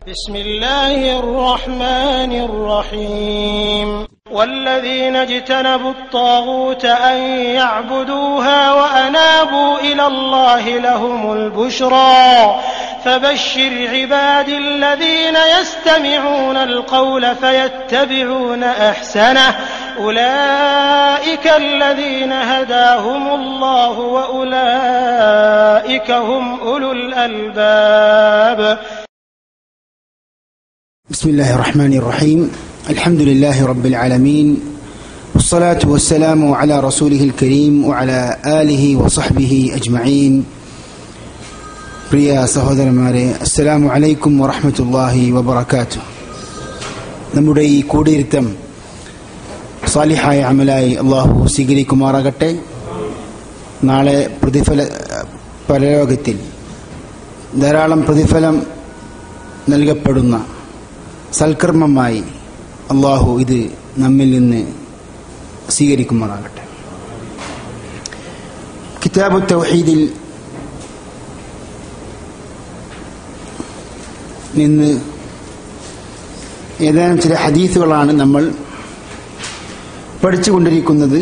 بسم الله الرحمن الرحيم والذين اجتنبوا الطاغوت أن يعبدوها وأنابوا إلى الله لهم البشرى فبشر عبادي الذين يستمعون القول فيتبعون أحسنه أولئك الذين هداهم الله وأولئك هم أولو الألباب بسم الله الرحمن الرحيم الحمد لله رب العالمين والصلاة والسلام على رسوله الكريم وعلى آله وصحبه أجمعين പ്രിയ സഹോദരന്മാരെ അസ്സലാമു അലൈക്കും വറഹമത്തല്ലാഹി വബർക്കാത്തു നമ്മുടെ ഈ കൂടിയിരുത്തം സാലിഹായ അമലായി അള്ളാഹു സ്വീകരിക്കുമാറാകട്ടെ നാളെ പ്രതിഫല പരലോകത്തിൽ ധാരാളം പ്രതിഫലം നൽകപ്പെടുന്ന സൽക്കർമ്മമായി അള്ളാഹു ഇത് നമ്മിൽ നിന്ന് സ്വീകരിക്കുമാറാകട്ടെ കിതാബു തൗഹീദിൽ നിന്ന് ഏതാനും ചില ഹദീസുകളാണ് നമ്മൾ പഠിച്ചുകൊണ്ടിരിക്കുന്നത്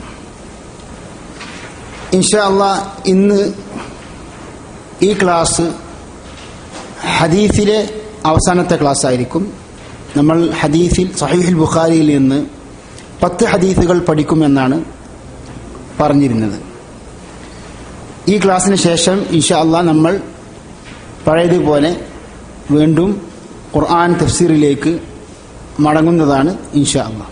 ഇൻഷാ അള്ളാ ഇന്ന് ഈ ക്ലാസ് ഹദീസിലെ അവസാനത്തെ ക്ലാസ് ആയിരിക്കും നമ്മൾ ഹദീസിൽ സഹീഹുൽ ബുഖാരിയിൽ നിന്ന് പത്ത് ഹദീസുകൾ പഠിക്കുമെന്നാണ് പറഞ്ഞിരുന്നത് ഈ ക്ലാസ്സിന് ശേഷം ഇൻഷാ അള്ളാ നമ്മൾ പഴയതുപോലെ വീണ്ടും ഖുർആൻ തഫ്സീറിലേക്ക് മടങ്ങുന്നതാണ് ഇൻഷാ അള്ളാ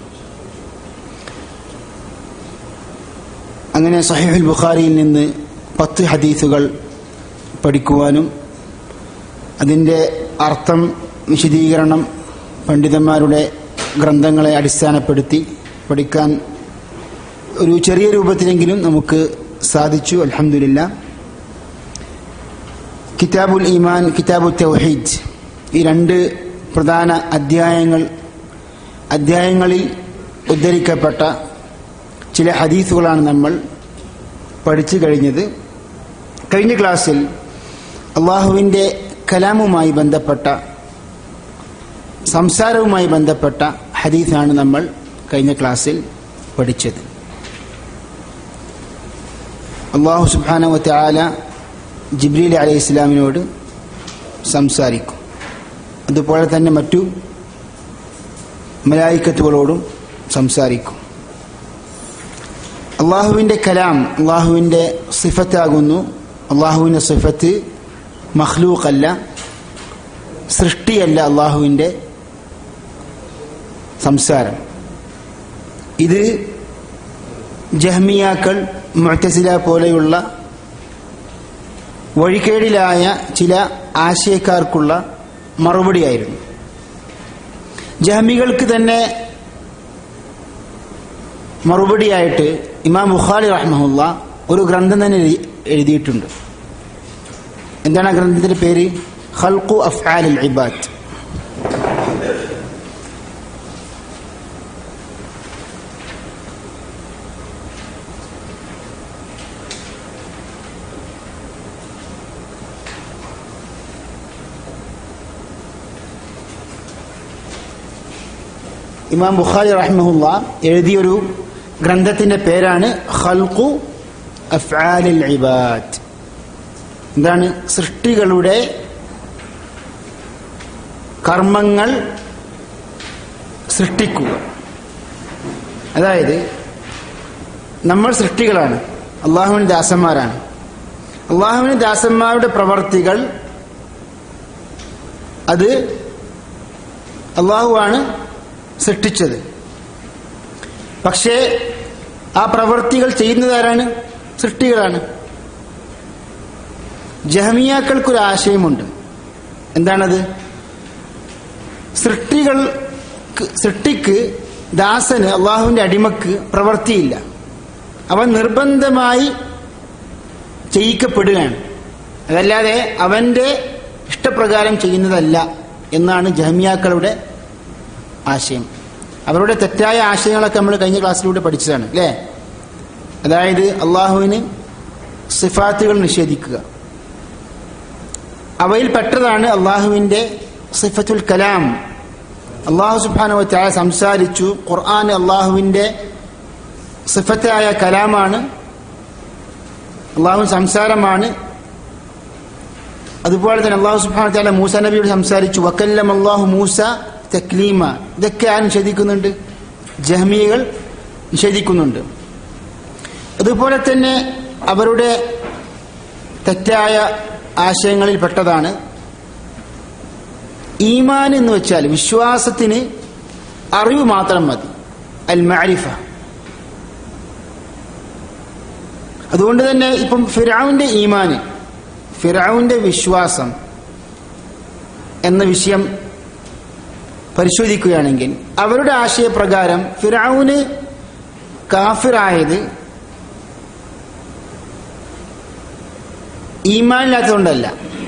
അങ്ങനെ സഹീഹുൽ ബുഖാരിയിൽ നിന്ന് പത്ത് ഹദീസുകൾ പഠിക്കുവാനും അതിൻ്റെ അർത്ഥം വിശദീകരണം പണ്ഡിതന്മാരുടെ ഗ്രന്ഥങ്ങളെ അടിസ്ഥാനപ്പെടുത്തി പഠിക്കാൻ ഒരു ചെറിയ രൂപത്തിലെങ്കിലും നമുക്ക് സാധിച്ചു അലഹമില്ല കിതാബുൽ ഈമാൻ കിതാബു തൗഹീദ് ഈ രണ്ട് പ്രധാന അധ്യായങ്ങൾ അധ്യായങ്ങളിൽ ഉദ്ധരിക്കപ്പെട്ട ചില ഹദീസുകളാണ് നമ്മൾ പഠിച്ചു കഴിഞ്ഞത് കഴിഞ്ഞ ക്ലാസ്സിൽ അള്ളാഹുവിൻ്റെ കലാമുമായി ബന്ധപ്പെട്ട സംസാരവുമായി ബന്ധപ്പെട്ട ഹദീസാണ് നമ്മൾ കഴിഞ്ഞ ക്ലാസ്സിൽ പഠിച്ചത് അള്ളാഹു സുബാനവത്തെ ആല ജിബ്രീൽ അലൈഹി ഇസ്ലാമിനോട് സംസാരിക്കും അതുപോലെ തന്നെ മറ്റു മലായിക്കത്തുകളോടും സംസാരിക്കും അള്ളാഹുവിൻ്റെ കലാം അള്ളാഹുവിൻ്റെ സിഫത്താകുന്നു അള്ളാഹുവിൻ്റെ സിഫത്ത് മഖ്ലൂഖല്ല സൃഷ്ടിയല്ല അള്ളാഹുവിൻ്റെ സംസാരം ഇത് ജഹ്മിയാക്കൾ മുഴത്തസില പോലെയുള്ള വഴിക്കേടിലായ ചില ആശയക്കാർക്കുള്ള മറുപടിയായിരുന്നു ജഹ്മികൾക്ക് തന്നെ മറുപടിയായിട്ട് ഇമാം ബുഖാരി റഹ്മുല്ല ഒരു ഗ്രന്ഥം തന്നെ എഴുതിയിട്ടുണ്ട് എന്താണ് ആ ഗ്രന്ഥത്തിന്റെ പേര് ഖൽഖു അഫ്ആൽ ഇബാദ് ഇമാം ബുഖാരി റഹ്മുല്ല എഴുതിയൊരു ഗ്രന്ഥത്തിന്റെ പേരാണ് ഖൽഖു അഫ്ആലിൽ ഇബാദ് എന്താണ് സൃഷ്ടികളുടെ കർമ്മങ്ങൾ സൃഷ്ടിക്കുക അതായത് നമ്മൾ സൃഷ്ടികളാണ് അള്ളാഹുവിന് ദാസന്മാരാണ് അള്ളാഹുവിന് ദാസന്മാരുടെ പ്രവർത്തികൾ അത് അള്ളാഹുവാണ് സൃഷ്ടിച്ചത് പക്ഷേ ആ പ്രവർത്തികൾ ചെയ്യുന്നതാരാണ് സൃഷ്ടികളാണ് ജഹമിയാക്കൾക്കൊരു ആശയമുണ്ട് എന്താണത് സൃഷ്ടികൾ സൃഷ്ടിക്ക് ദാസന് അള്ളാഹുവിന്റെ അടിമക്ക് പ്രവൃത്തിയില്ല അവൻ നിർബന്ധമായി ചെയ്യിക്കപ്പെടുകയാണ് അതല്ലാതെ അവന്റെ ഇഷ്ടപ്രകാരം ചെയ്യുന്നതല്ല എന്നാണ് ജഹമിയാക്കളുടെ ആശയം അവരുടെ തെറ്റായ ആശയങ്ങളൊക്കെ നമ്മൾ കഴിഞ്ഞ ക്ലാസ്സിലൂടെ പഠിച്ചതാണ് അല്ലേ അതായത് അള്ളാഹുവിന് സിഫാത്തുകൾ നിഷേധിക്കുക അവയിൽ പെട്ടതാണ് അള്ളാഹുവിന്റെ സിഫത്തുൽ കലാം അള്ളാഹു സുബാനു വച്ചായ സംസാരിച്ചു ഖുർആൻ അള്ളാഹുവിന്റെ സിഫത്തായ കലാമാണ് അള്ളാഹു സംസാരമാണ് അതുപോലെ തന്നെ അള്ളാഹു സുബാന താല മൂസ നബിയോട് സംസാരിച്ചു വക്കല്ലം അള്ളാഹു മൂസ തക്ലീമ ഇതൊക്കെ ആരും നിഷേധിക്കുന്നുണ്ട് ജഹ്മികൾ നിഷേധിക്കുന്നുണ്ട് അതുപോലെ തന്നെ അവരുടെ തെറ്റായ ആശയങ്ങളിൽ പെട്ടതാണ് ഈമാൻ എന്ന് വെച്ചാൽ വിശ്വാസത്തിന് അറിവ് മാത്രം മതി അൽ മാരിഫ അതുകൊണ്ട് തന്നെ ഇപ്പം ഫിറാവിന്റെ ഈമാന് ഫിറാവിന്റെ വിശ്വാസം എന്ന വിഷയം പരിശോധിക്കുകയാണെങ്കിൽ അവരുടെ ആശയപ്രകാരം ഫിറാവുന് കാഫിറായത് ഈമാനില്ലാത്തതുകൊണ്ടല്ല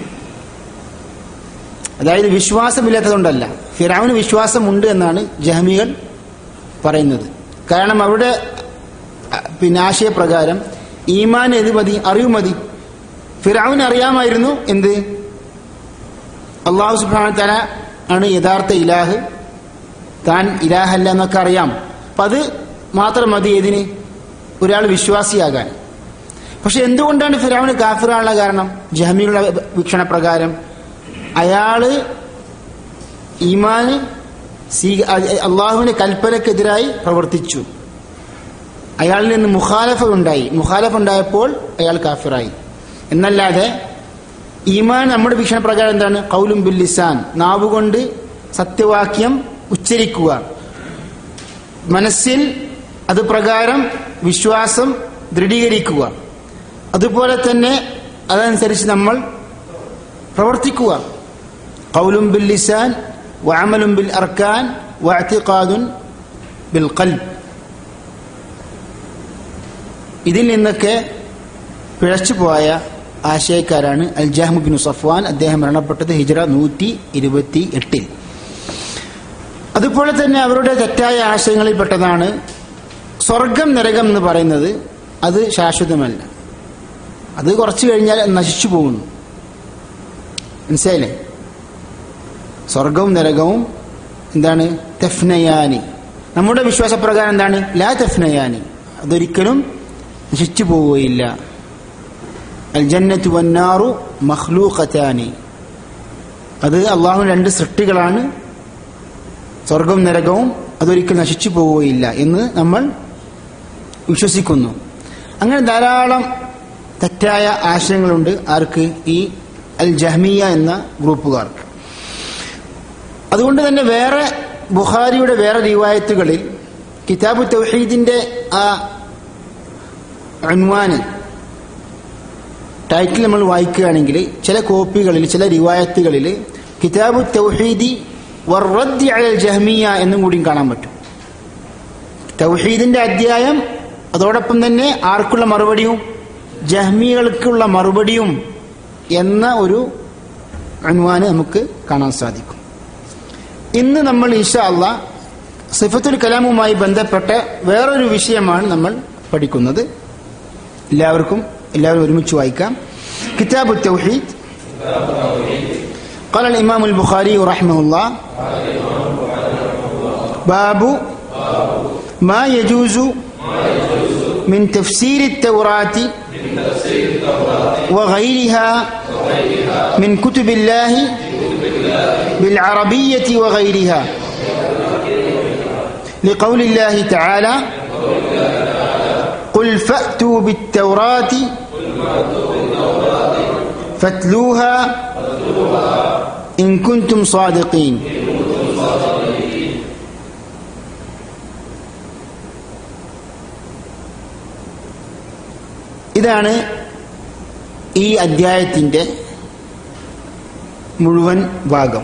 അതായത് വിശ്വാസമില്ലാത്തതുകൊണ്ടല്ല ഫിറാവിന് വിശ്വാസമുണ്ട് എന്നാണ് ജഹമികൾ പറയുന്നത് കാരണം അവരുടെ അ, പിന്നെ ആശയപ്രകാരം ഈമാൻ ഏത് മതി അറിവ് മതി ഫിറാവിന് അറിയാമായിരുന്നു എന്ത് അള്ളാഹു സുബ്ഹാനഹു തആല ആണ് യഥാർത്ഥ ഇലാഹ് താൻ ഇലാഹല്ല എന്നൊക്കെ അറിയാം അപ്പൊ അത് മാത്രം മതി ഏതിന് ഒരാൾ വിശ്വാസിയാകാൻ പക്ഷെ എന്തുകൊണ്ടാണ് ഫിറാവിന് കാഫിറാനുള്ള കാരണം ജഹമികളുടെ വീക്ഷണപ്രകാരം അയാള് ഈമാന് സ്വീ അള്ളാഹുവിന്റെ കൽപ്പനക്കെതിരായി പ്രവർത്തിച്ചു അയാളിൽ നിന്ന് മുഖാലഫ ഉണ്ടായി മുഖാലഫ ഉണ്ടായപ്പോൾ അയാൾ കാഫിറായി എന്നല്ലാതെ ഈമാൻ നമ്മുടെ വീക്ഷണപ്രകാരം എന്താണ് കൗലും ബിൽ ലിസാൻ നാവുകൊണ്ട് സത്യവാക്യം ഉച്ചരിക്കുക മനസ്സിൽ അത് പ്രകാരം വിശ്വാസം ദൃഢീകരിക്കുക അതുപോലെ തന്നെ അതനുസരിച്ച് നമ്മൾ പ്രവർത്തിക്കുക കൗലും ബിൽ ലിസാൻ വഅമലും ബിൽ അർക്കാൻ വഅതിഖാദുൻ ബിൽ ഖൽബ് ഇതിൽ നിന്നൊക്കെ പിഴച്ചു പോയ ആശയക്കാരാണ് അൽ ജഹ്മു ബിൻ സഫ്വാൻ അദ്ദേഹം മരണപ്പെട്ടത് ഹിജ്റ നൂറ്റി ഇരുപത്തി എട്ടിൽ അതുപോലെ തന്നെ അവരുടെ തെറ്റായ ആശയങ്ങളിൽപ്പെട്ടതാണ് സ്വർഗം നരകം എന്ന് പറയുന്നത് അത് ശാശ്വതമല്ല അത് കുറച്ചു കഴിഞ്ഞാൽ നശിച്ചു പോകുന്നു മനസ്സിലായില്ലേ സ്വർഗവും നരകവും എന്താണ് തെഫ്നയാനി നമ്മുടെ വിശ്വാസപ്രകാരം എന്താണ് ലാ തെഫ്നയാനി അതൊരിക്കലും നശിച്ചു പോവുകയില്ല അൽ ജന്നത്തു വന്നാറു മഖ്ലൂഖത്താനി അത് അള്ളാഹു രണ്ട് സൃഷ്ടികളാണ് സ്വർഗവും നരകവും അതൊരിക്കലും നശിച്ചു പോവുകയില്ല എന്ന് നമ്മൾ വിശ്വസിക്കുന്നു അങ്ങനെ ധാരാളം തെറ്റായ ആശയങ്ങളുണ്ട് ആർക്ക് ഈ അൽ ജഹ്മിയ എന്ന ഗ്രൂപ്പുകാർക്ക് അതുകൊണ്ട് തന്നെ വേറെ ബുഖാരിയുടെ വേറെ റിവായത്തുകളിൽ കിതാബു തൗഹീദിന്റെ ആ അൻവാന് ടൈറ്റിൽ നമ്മൾ വായിക്കുകയാണെങ്കിൽ ചില കോപ്പികളിൽ ചില റിവായത്തുകളിൽ കിതാബു തൗഹീദി വർറദ്ദി അലൽ ജഹ്മിയ എന്നും കൂടിയും കാണാൻ പറ്റും തൗഹീദിന്റെ അധ്യായം അതോടൊപ്പം തന്നെ ആർക്കുള്ള മറുപടിയും ജഹ്മികൾക്കുള്ള മറുപടിയും എന്ന ഒരു അൻവാന് നമുക്ക് കാണാൻ സാധിക്കും ഇന്ന് നമ്മൾ ഇൻഷാ അള്ളാ സിഫത്തുൽ കലാമുമായി ബന്ധപ്പെട്ട വേറൊരു വിഷയമാണ് നമ്മൾ പഠിക്കുന്നത് എല്ലാവർക്കും എല്ലാവരും ഒരുമിച്ച് വായിക്കാം കിതാബ് التوحيد قال الإمام البخاري رحمه الله باب ما يجوز من تفسير التوراة وغيرها من كتب الله بالعربية وغيرها لقول الله تعالى قل فأتوا بالتوراة فاتلوها إن كنتم صادقين ഇതാണ് ഈ അധ്യായത്തിൻ്റെ മുഴുവൻ ഭാഗം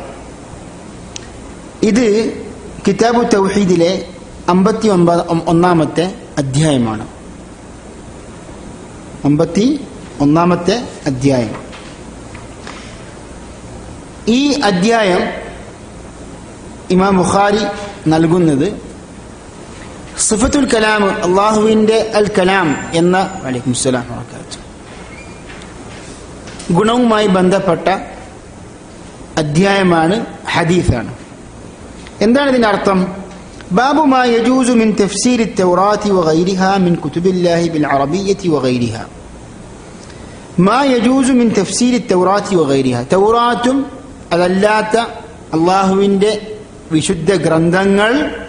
ഇത് കിതാബു തൗഹീദിലെ അമ്പത്തി ഒമ്പത് ഒന്നാമത്തെ അധ്യായമാണ് അമ്പത്തി ഒന്നാമത്തെ അധ്യായം ഈ അധ്യായം ഇമാം ബുഖാരി നൽകുന്നത് സിഫത്തുൽ കലാം അള്ളാഹുവിന്റെ അൽ കലാം എന്ന വലൈക്കും സ്വലാം വബറകാതുഹു ഗുണവുമായി ബന്ധപ്പെട്ട അധ്യായമാണ് ഹദീസാണ് എന്താണ് ഇതിന്റെ അർത്ഥം ബാബു മാ യജൂസു മിൻ തഫ്സീർ التوراة وغيرها من كتب الله بالعربية وغيرها ما يجوز من تفسير التوراة وغيرها തൗറാത്തും അതല്ലാത്ത അള്ളാഹുവിൻ്റെ വിശുദ്ധ ഗ്രന്ഥങ്ങൾ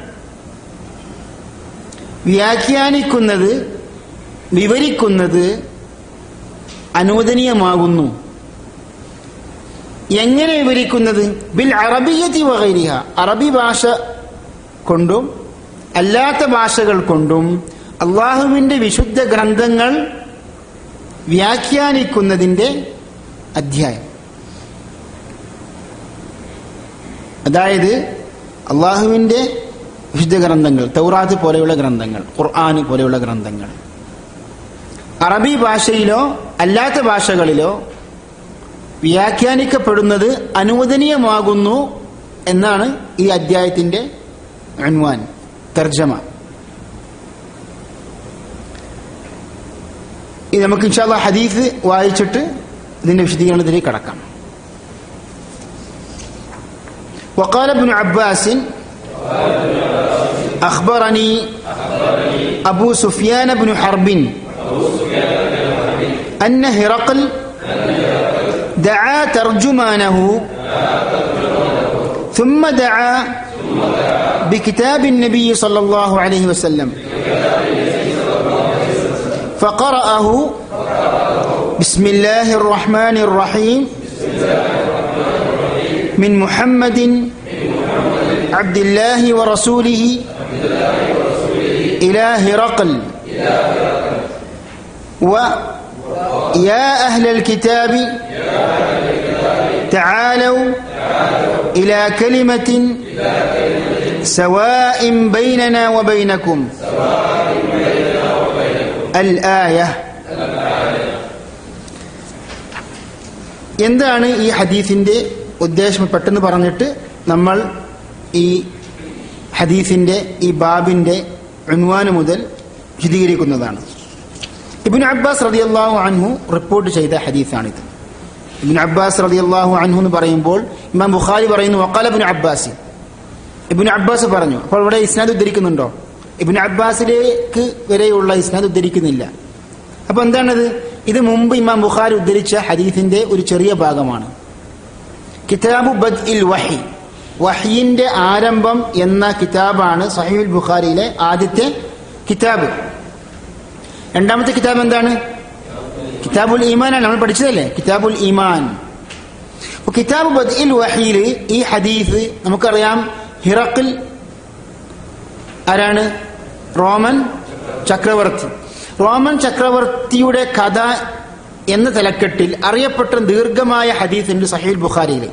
വ്യാഖ്യാനിക്കുന്നത് വിവരിക്കുന്നത് അനുവദനീയമാകുന്നു എങ്ങനെ വിവരിക്കുന്നത് ബിൽ അറബിയത്തി വകൈരിഹ അറബി ഭാഷ കൊണ്ടും അല്ലാത്ത ഭാഷകൾ കൊണ്ടും അള്ളാഹുവിന്റെ വിശുദ്ധ ഗ്രന്ഥങ്ങൾ വ്യാഖ്യാനിക്കുന്നതിന്റെ അധ്യായം അതായത് അള്ളാഹുവിന്റെ വിശുദ്ധ ഗ്രന്ഥങ്ങൾ തൗറാത്ത് പോലെയുള്ള ഗ്രന്ഥങ്ങൾ ഖുർആൻ പോലെയുള്ള ഗ്രന്ഥങ്ങൾ അറബി ഭാഷയിലോ അല്ലാത്ത ഭാഷകളിലോ വ്യാഖ്യാനിക്കപ്പെടുന്നത് അനുവദനീയമാകുന്നു എന്നാണ് ഈ അധ്യായത്തിന്റെ അൻവാൻ തർജമ ഇത് നമുക്ക് ഇൻഷാല്ല ഹദീസ് വായിച്ചിട്ട് ഇതിന്റെ വിശദീകരണത്തിലേക്ക് കടക്കാം وقال ابن عباس أخبرني أبو سفيان بن حرب أن هرقل دعا ترجمانه ثم دعا بكتاب النبي صلى الله عليه وسلم فقرأه بسم الله الرحمن الرحيم من محمد عبد الله ورسوله إلى هرقل ويا أهل الكتاب تعالوا إلى كلمة سواء بيننا وبينكم الآية എന്താണ് ഈ ഹദീസിന്റെ ഉദ്ദേശം പെട്ടെന്ന് പറഞ്ഞിട്ട് നമ്മൾ ഈ ഹദീസിന്റെ ഈ ബാബിന്റെ ഉൻവാന് മുതൽ വിശദീകരിക്കുന്നതാണ് ഇബിൻ അബ്ബാസ് റളിയല്ലാഹു അൻഹു റിപ്പോർട്ട് ചെയ്ത ഹദീസാണിത് ഇബിൻ അബ്ബാസ് റളിയല്ലാഹു അൻഹു എന്ന് പറയുമ്പോൾ ഇമാം ബുഖാരി പറയുന്നു വക്കാല ഇബിൻ അബ്ബാസ് ഇബിൻ അബ്ബാസ് പറഞ്ഞു അപ്പോൾ ഇവിടെ ഇസ്നാദ് ഉദ്ധരിക്കുന്നുണ്ടോ ഇബിൻ അബ്ബാസിലേക്ക് വരെയുള്ള ഇസ്നാദ് ഉദ്ധരിക്കുന്നില്ല അപ്പൊ എന്താണത് ഇത് മുമ്പ് ഇമാം ബുഖാരി ഉദ്ധരിച്ച ഹദീസിന്റെ ഒരു ചെറിയ ഭാഗമാണ് കിതാബു ബദ് ഇൽ വഹി വഹിയിന്റെ ആരംഭം എന്ന കിതാബാണ് സഹീൽ ബുഖാരിയിലെ ആദ്യത്തെ കിതാബ് രണ്ടാമത്തെ കിതാബ് എന്താണ് കിതാബുൽ ഈമാനാണ് നമ്മൾ പഠിച്ചതല്ലേ കിതാബുൽ ഈമാൻ അപ്പൊ കിതാബ് ബദ് ഇൽ വഹിയിൽ ഈ ഹദീസ് നമുക്കറിയാം ഹിറക്കിൽ ആരാണ് റോമൻ ചക്രവർത്തി റോമൻ ചക്രവർത്തിയുടെ കഥ എന്ന തലക്കെട്ടിൽ അറിയപ്പെട്ട ദീർഘമായ ഹദീസ് ഉണ്ട് സഹീൽ ബുഖാരിയിൽ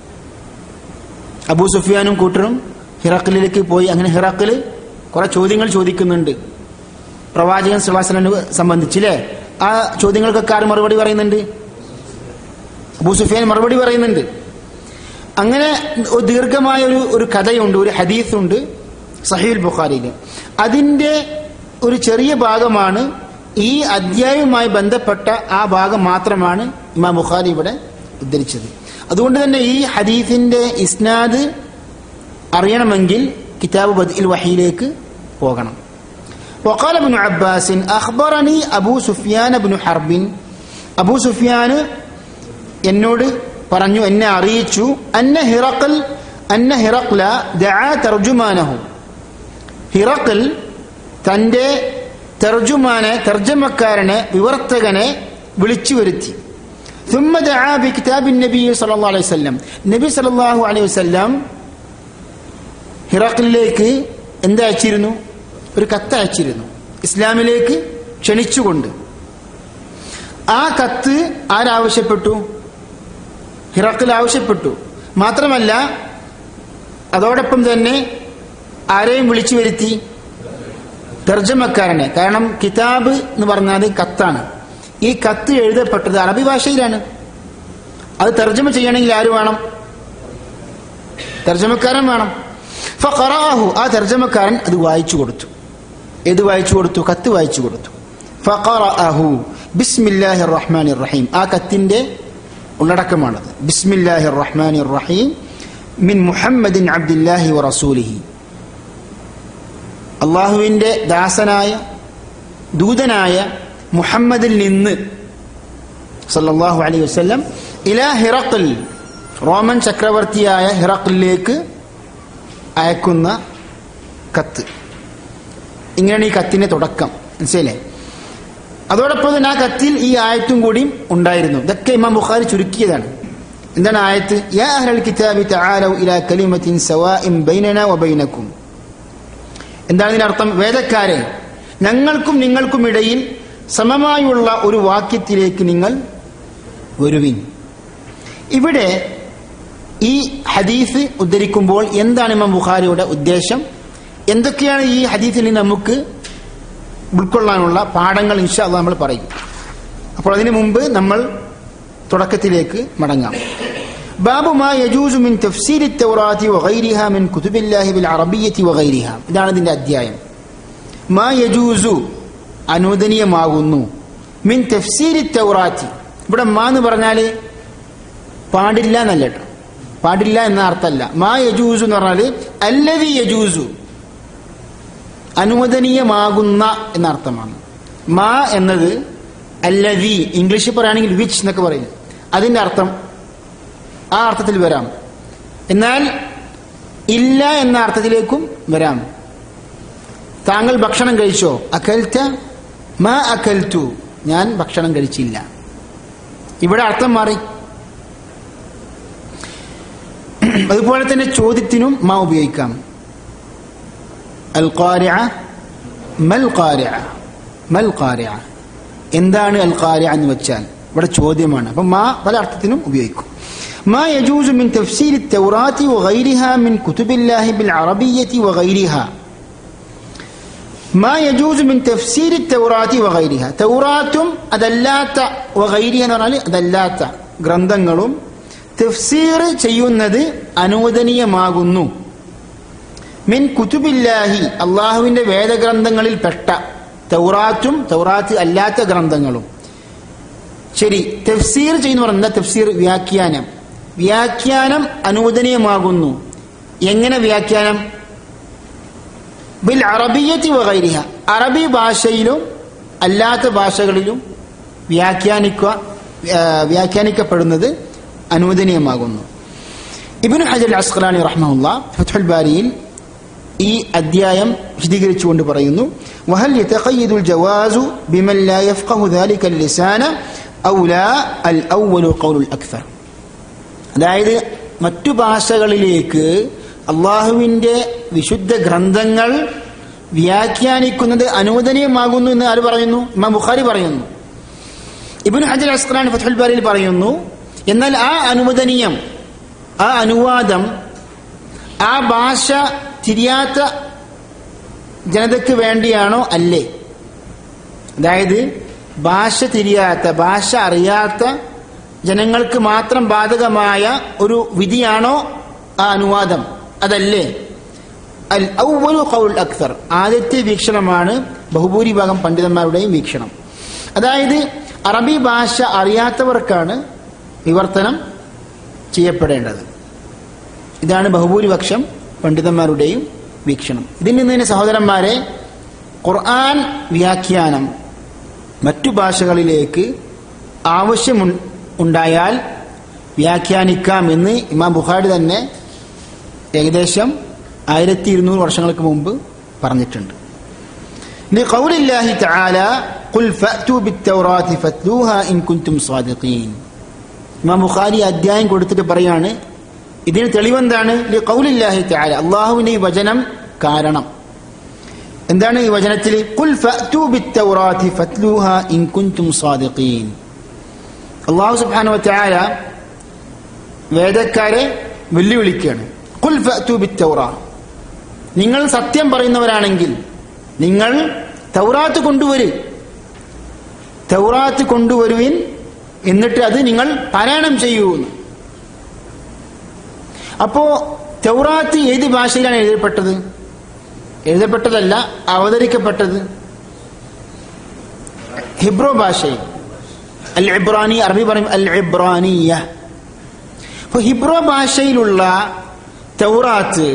അബൂ സുഫിയാനും കൂട്ടരും ഹിറക്കിലേക്ക് പോയി അങ്ങനെ ഹിറക്കിൽ കുറെ ചോദ്യങ്ങൾ ചോദിക്കുന്നുണ്ട് പ്രവാചകൻ സുഹാസനെ സംബന്ധിച്ചില്ലേ ആ ചോദ്യങ്ങൾക്കൊക്കെ ആര് മറുപടി പറയുന്നുണ്ട് അബൂ സുഫിയാൻ മറുപടി പറയുന്നുണ്ട് അങ്ങനെ ഒരു ദീർഘമായ ഒരു ഒരു കഥയുണ്ട് ഒരു ഹദീസുണ്ട് സഹീൽ ബുഖാരിയിൽ അതിന്റെ ഒരു ചെറിയ ഭാഗമാണ് ഈ അധ്യായവുമായി ബന്ധപ്പെട്ട ആ ഭാഗം മാത്രമാണ് ഇമാം ബുഖാരി ഇവിടെ ഉദ്ധരിച്ചത് അതുകൊണ്ട് തന്നെ ഈ ഹദീസിന്റെ ഇസ്നാദ് അറിയണമെങ്കിൽ കിതാബ് ബദ്ഇൽ വഹിയിലേക്ക് പോകണം وقال ابن عباس أخبرني أبو سفيان بن حرب أبو سفيان എന്നോട് പറഞ്ഞു എന്നെ അറിയിച്ചു അന്ന ഹിറക്കൽ അന്ന ഹിറക്ല ദആ തർജുമാനഹു ഹിറക്കൽ തന്റെ തർജുമാനെ തർജമക്കാരനെ വിവർത്തകനെ വിളിച്ചു വരുത്തി ثم دعا بكتاب النبي صلى الله عليه وسلم നബി സല്ലല്ലാഹു അലൈഹി വസല്ലം ഹിറക്കിലേക്ക് എന്താ അയച്ചിരുന്നു ഒരു കത്ത് അയച്ചിരുന്നു ഇസ്ലാമിലേക്ക് ക്ഷണിച്ചുകൊണ്ട് ആ കത്ത് ആരാവശ്യപ്പെട്ടു ഹിറക്കിൽ ആവശ്യപ്പെട്ടു മാത്രമല്ല അതോടൊപ്പം തന്നെ ആരെയും വിളിച്ചു വരുത്തി തർജ്ജമക്കാരനെ കാരണം കിതാബ് എന്ന് പറഞ്ഞാൽ കത്താണ് ഈ കത്ത് എഴുതപ്പെട്ടത് അറബി ഭാഷയിലാണ് അത് തർജ്ജമ ചെയ്യണമെങ്കിൽ ആര് വേണം തർജ്ജമക്കാരൻ വേണം ഫഖറാഹു ആ തർജ്ജമക്കാരൻ അത് വായിച്ചു കൊടുത്തു ഏത് വായിച്ചു കൊടുത്തു കത്ത് വായിച്ചു കൊടുത്തു ഫഖറഅഹു ബിസ്മില്ലാഹിർ റഹ്മാനിർ റഹീം ആ കത്തിന്റെ ഉള്ളടക്കമാണത് ബിസ്മില്ലാഹി റഹ്മാൻ റഹീം മിൻ മുഹമ്മദിൻ അബ്ദില്ലാഹി വ റസൂലിഹി അള്ളാഹുവിൻ്റെ ദാസനായ ദൂതനായ മുഹമ്മദിൽ നിന്ന് സല്ലല്ലാഹു അലൈഹി വസല്ലം ഇലാ ഹിറഖൽ റോമൻ ചക്രവർത്തിയായ ഹിറഖലിലേക്ക് അയക്കുന്ന കത്ത് ഇങ്ങനെയാണ് ഈ കത്തിന്റെ തുടക്കം മനസ്സിലേ അതോടൊപ്പം തന്നെ ആ കത്തിൽ ഈ ആയത്തും കൂടിയും ഉണ്ടായിരുന്നു ഇതൊക്കെ ഇമാം ബുഖാരി ചുരുക്കിയതാണ് എന്താണ് ആയത്ത് യാ അഹ്ലൽ കിതാബി തആലൗ ഇലാ കലിമത്തിൻ സവാഇൻ ബൈനനാ വബൈനക്കും എന്താണ് ഇതിന്റെ അർത്ഥം വേദക്കാരെ ഞങ്ങൾക്കും നിങ്ങൾക്കും ഇടയിൽ സമമായുള്ള ഒരു വാക്യത്തിലേക്ക് നിങ്ങൾ വരുവിൻ ഇവിടെ ഈ ഹദീസ് ഉദ്ധരിക്കുമ്പോൾ എന്താണ് ഇമാം ബുഖാരിയുടെ ഉദ്ദേശം എന്തൊക്കെയാണ് ഈ ഹദീസിൽ നിന്ന് നമുക്ക് ഉൾക്കൊള്ളാനുള്ള പാഠങ്ങൾ ഇൻഷാ അള്ളാഹ് നമ്മൾ പറയും അപ്പോൾ അതിനു മുമ്പ് നമ്മൾ തുടക്കത്തിലേക്ക് മടങ്ങാം ബാബു മാ യജൂസു മിൻ തഫ്സീരി التوراة وغيرها من كتب الله بالعربية وغيرها ഇതാണ് ഇതിന്റെ അധ്യായം മാ യജൂസു അനുവദനീയമാകുന്നു മിൻ തഫ്സീരി തൗറാത്തി ഇവിടെ മാ എന്ന് പറഞ്ഞാൽ പാടില്ല എന്നല്ല കേട്ടോ പാടില്ല എന്ന അർത്ഥമല്ല മാ യജൂസു എന്ന് പറഞ്ഞാൽ അല്ലവി യജൂസു അനുവദനീയമാകുന്ന എന്ന അർത്ഥമാണ് മാ എന്നത് അല്ലവി ഇംഗ്ലീഷിൽ പറയുകയാണെങ്കിൽ വിച്ച് എന്നൊക്കെ പറയും അതിന്റെ അർത്ഥം ആ അർത്ഥത്തിൽ വരാം എന്നാൽ ഇല്ല എന്ന അർത്ഥത്തിലേക്കും വരാം താങ്കൾ ഭക്ഷണം കഴിച്ചോ അകൽത്ത മാ അകൽത്തു ഞാൻ ഭക്ഷണം കഴിച്ചില്ല ഇവിടെ അർത്ഥം മാറി അതുപോലെ തന്നെ ചോദ്യത്തിനും മാ ഉപയോഗിക്കാം അൽ ഖാരിഅ മൽ ഖാരിഅ മൽ ഖാരിഅ എന്താണ് അൽ ഖാരിഅ എന്ന് വെച്ചാൽ ഇവിടെ ചോദ്യമാണ് അപ്പം മാ പല അർത്ഥത്തിനും ഉപയോഗിക്കും ما يجوز من تفسير التوراة وغيرها من كتب الله بالعربية وغيرها ما يجوز من تفسير التوراة وغيرها തൗറാത്തും അതല്ലാത്ത വഗൈരിഹ എന്ന് പറഞ്ഞാൽ അതല്ലാത്ത ഗ്രന്ഥങ്ങളും തഫ്സീർ ചെയ്യുന്നത് അനുവദനീയമാകുന്നു മിൻ കുതുബില്ലാഹി അള്ളാഹുവിന്റെ വേദഗ്രന്ഥങ്ങളിൽ പെട്ട തൗറാത്തും തൗറാത്ത് അല്ലാത്ത ഗ്രന്ഥങ്ങളും ശരി തഫ്സീർ ചെയ്യുന്ന പറഞ്ഞ തഫ്സീർ വ്യാഖ്യാനം വ്യാഖ്യാനം അനുവദനീയമാകുന്നു എങ്ങനെ വ്യാഖ്യാനം ബിൽ അറബിയത്തി വകൈരിഹ അറബി ഭാഷയിലും അല്ലാത്ത ഭാഷകളിലും വ്യാഖ്യാനിക്കുക ആ, വ്യാഖ്യാനിക്കപ്പെടുന്നത് അനുവദനീയമാകുന്നു ഇബിൻ ഹജർ അസ്ഖലാനി റഹ്മുല്ല ഫത്തുൽ ബാരിയിൽ ഈ അധ്യായം വിശദീകരിച്ചുകൊണ്ട് പറയുന്നു വഹൽ യതഖയ്യദുൽ ജവാസു ബിമൻ ലാ യഫ്ഖഹു ذلك اللسان ഔ ലാ അൽ അവ്വലു ഖൗലുൽ അക്സർ അതായത് മറ്റു ഭാഷകളിലേക്ക് അള്ളാഹുവിന്റെ വിശുദ്ധ ഗ്രന്ഥങ്ങൾ വ്യാഖ്യാനിക്കുന്നത് അനുവദനീയമാകുന്നു എന്ന് ആര് പറയുന്നു ഇമാം ബുഖാരി പറയുന്നു ഇബിൻ ഹജർ അസ്ഖലാൻ ഫത്തുൽ ബാരിയിൽ പറയുന്നു എന്നാൽ ആ അനുവദനീയം ആ അനുവാദം ആ ഭാഷ തിരിയാത്ത ജനതയ്ക്ക് വേണ്ടിയാണോ അല്ലേ അതായത് ഭാഷ തിരിയാത്ത ഭാഷ അറിയാത്ത ജനങ്ങൾക്ക് മാത്രം ബാധകമായ ഒരു വിധിയാണോ ആ അനുവാദം അതല്ലേ അൽ ഔവലു ഖൗൽ അക്സർ ആദ്യത്തെ വീക്ഷണമാണ് ബഹുഭൂരിഭാഗം പണ്ഡിതന്മാരുടെയും വീക്ഷണം അതായത് അറബി ഭാഷ അറിയാത്തവർക്കാണ് വിവർത്തനം ചെയ്യപ്പെടേണ്ടത് ഇതാണ് ബഹുഭൂരിപക്ഷം പണ്ഡിതന്മാരുടെയും വീക്ഷണം ഇതിൽ നിന്ന് തന്നെ സഹോദരന്മാരെ ഖുർആൻ വ്യാഖ്യാനം മറ്റു ഭാഷകളിലേക്ക് ആവശ്യം ഉണ്ടായാൽ വ്യാഖ്യാനിക്കാമെന്ന് ഇമാം ബുഖാരി തന്നെ ഏകദേശം ആയിരത്തി ഇരുന്നൂറ് വർഷങ്ങൾക്ക് മുമ്പ് പറഞ്ഞിട്ടുണ്ട് لقول الله تعالى قل فأتوا بالتوراة فاتلوها إن كنتم صادقين ഇമാം ബുഖാരി അധ്യായം കൊടുത്തിട്ട് പറയാണ് ഇതിന് തെളിവെന്താണ് ലിഖൗലില്ലാഹി തആല അള്ളാഹുവിന്റെ ഈ വചനം കാരണം എന്താണ് ഈ വചനത്തിൽ ഖുൽ ഫഅ്തു ബിത്തൗറാത്തി ഫത്ലൂഹ ഇൻ കുൻതും സാദിഖീൻ അള്ളാഹു സുബ്ഹാനഹു വതആല വേദക്കാരെ വെല്ലുവിളിക്കുകയാണ് ഖുൽ ഫഅ്തു ബിത്തൗറാ നിങ്ങൾ സത്യം പറയുന്നവരാണെങ്കിൽ നിങ്ങൾ തൗറാത്ത് കൊണ്ടുവരും തൗറാത്ത് കൊണ്ടുവരുവിൻ എന്നിട്ട് അത് നിങ്ങൾ പാരായണം ചെയ്യൂ എന്ന് അപ്പോ തൗറാത്ത് ഏത് ഭാഷയിലാണ് എഴുതപ്പെട്ടത് എഴുതപ്പെട്ടതല്ല അവതരിക്കപ്പെട്ടത് ഹിബ്രോ ഭാഷയിൽ അൽ ഇബ്രാനി അറബി പറയും അൽ ഇബ്രാനിയ അപ്പൊ ഹിബ്രോ ഭാഷയിലുള്ള തൗറാത്ത്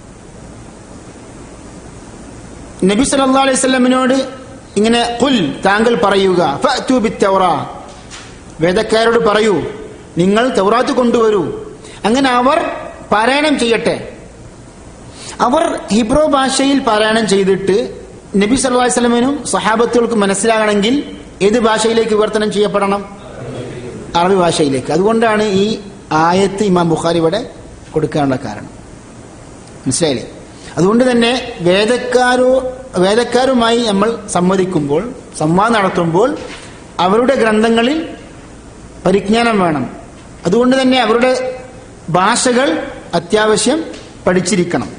നബി സല്ലല്ലാഹു അലൈഹി വസല്ലമിനോട് ഇങ്ങനെ കുൽ താങ്കൾ പറയുക ഫഅ്തു ബിത്തൗറ വേദക്കാരോട് പറയൂ നിങ്ങൾ തൗറാത്ത് കൊണ്ടുവരൂ അങ്ങനെ അവർ പാരായണം ചെയ്യട്ടെ അവർ ഹിബ്രോ ഭാഷയിൽ പാരായണം ചെയ്തിട്ട് നബി സല്ലല്ലാഹു അലൈഹി വസല്ലമിനും സഹാബത്തുകൾക്കും മനസ്സിലാകണമെങ്കിൽ ഏത് ഭാഷയിലേക്ക് വിവർത്തനം ചെയ്യപ്പെടണം അറബി ഭാഷയിലേക്ക് അതുകൊണ്ടാണ് ഈ ആയത്ത് ഇമാം ബുഖാരി ഇവിടെ കൊടുക്കാനുള്ള കാരണം മനസ്സിലായില്ലേ അതുകൊണ്ട് തന്നെ വേദക്കാരോ വേദക്കാരുമായി നമ്മൾ സംവദിക്കുമ്പോൾ സംവാദം നടത്തുമ്പോൾ അവരുടെ ഗ്രന്ഥങ്ങളിൽ പരിജ്ഞാനം വേണം അതുകൊണ്ട് തന്നെ അവരുടെ ഭാഷകൾ അത്യാവശ്യം പഠിച്ചിരിക്കണം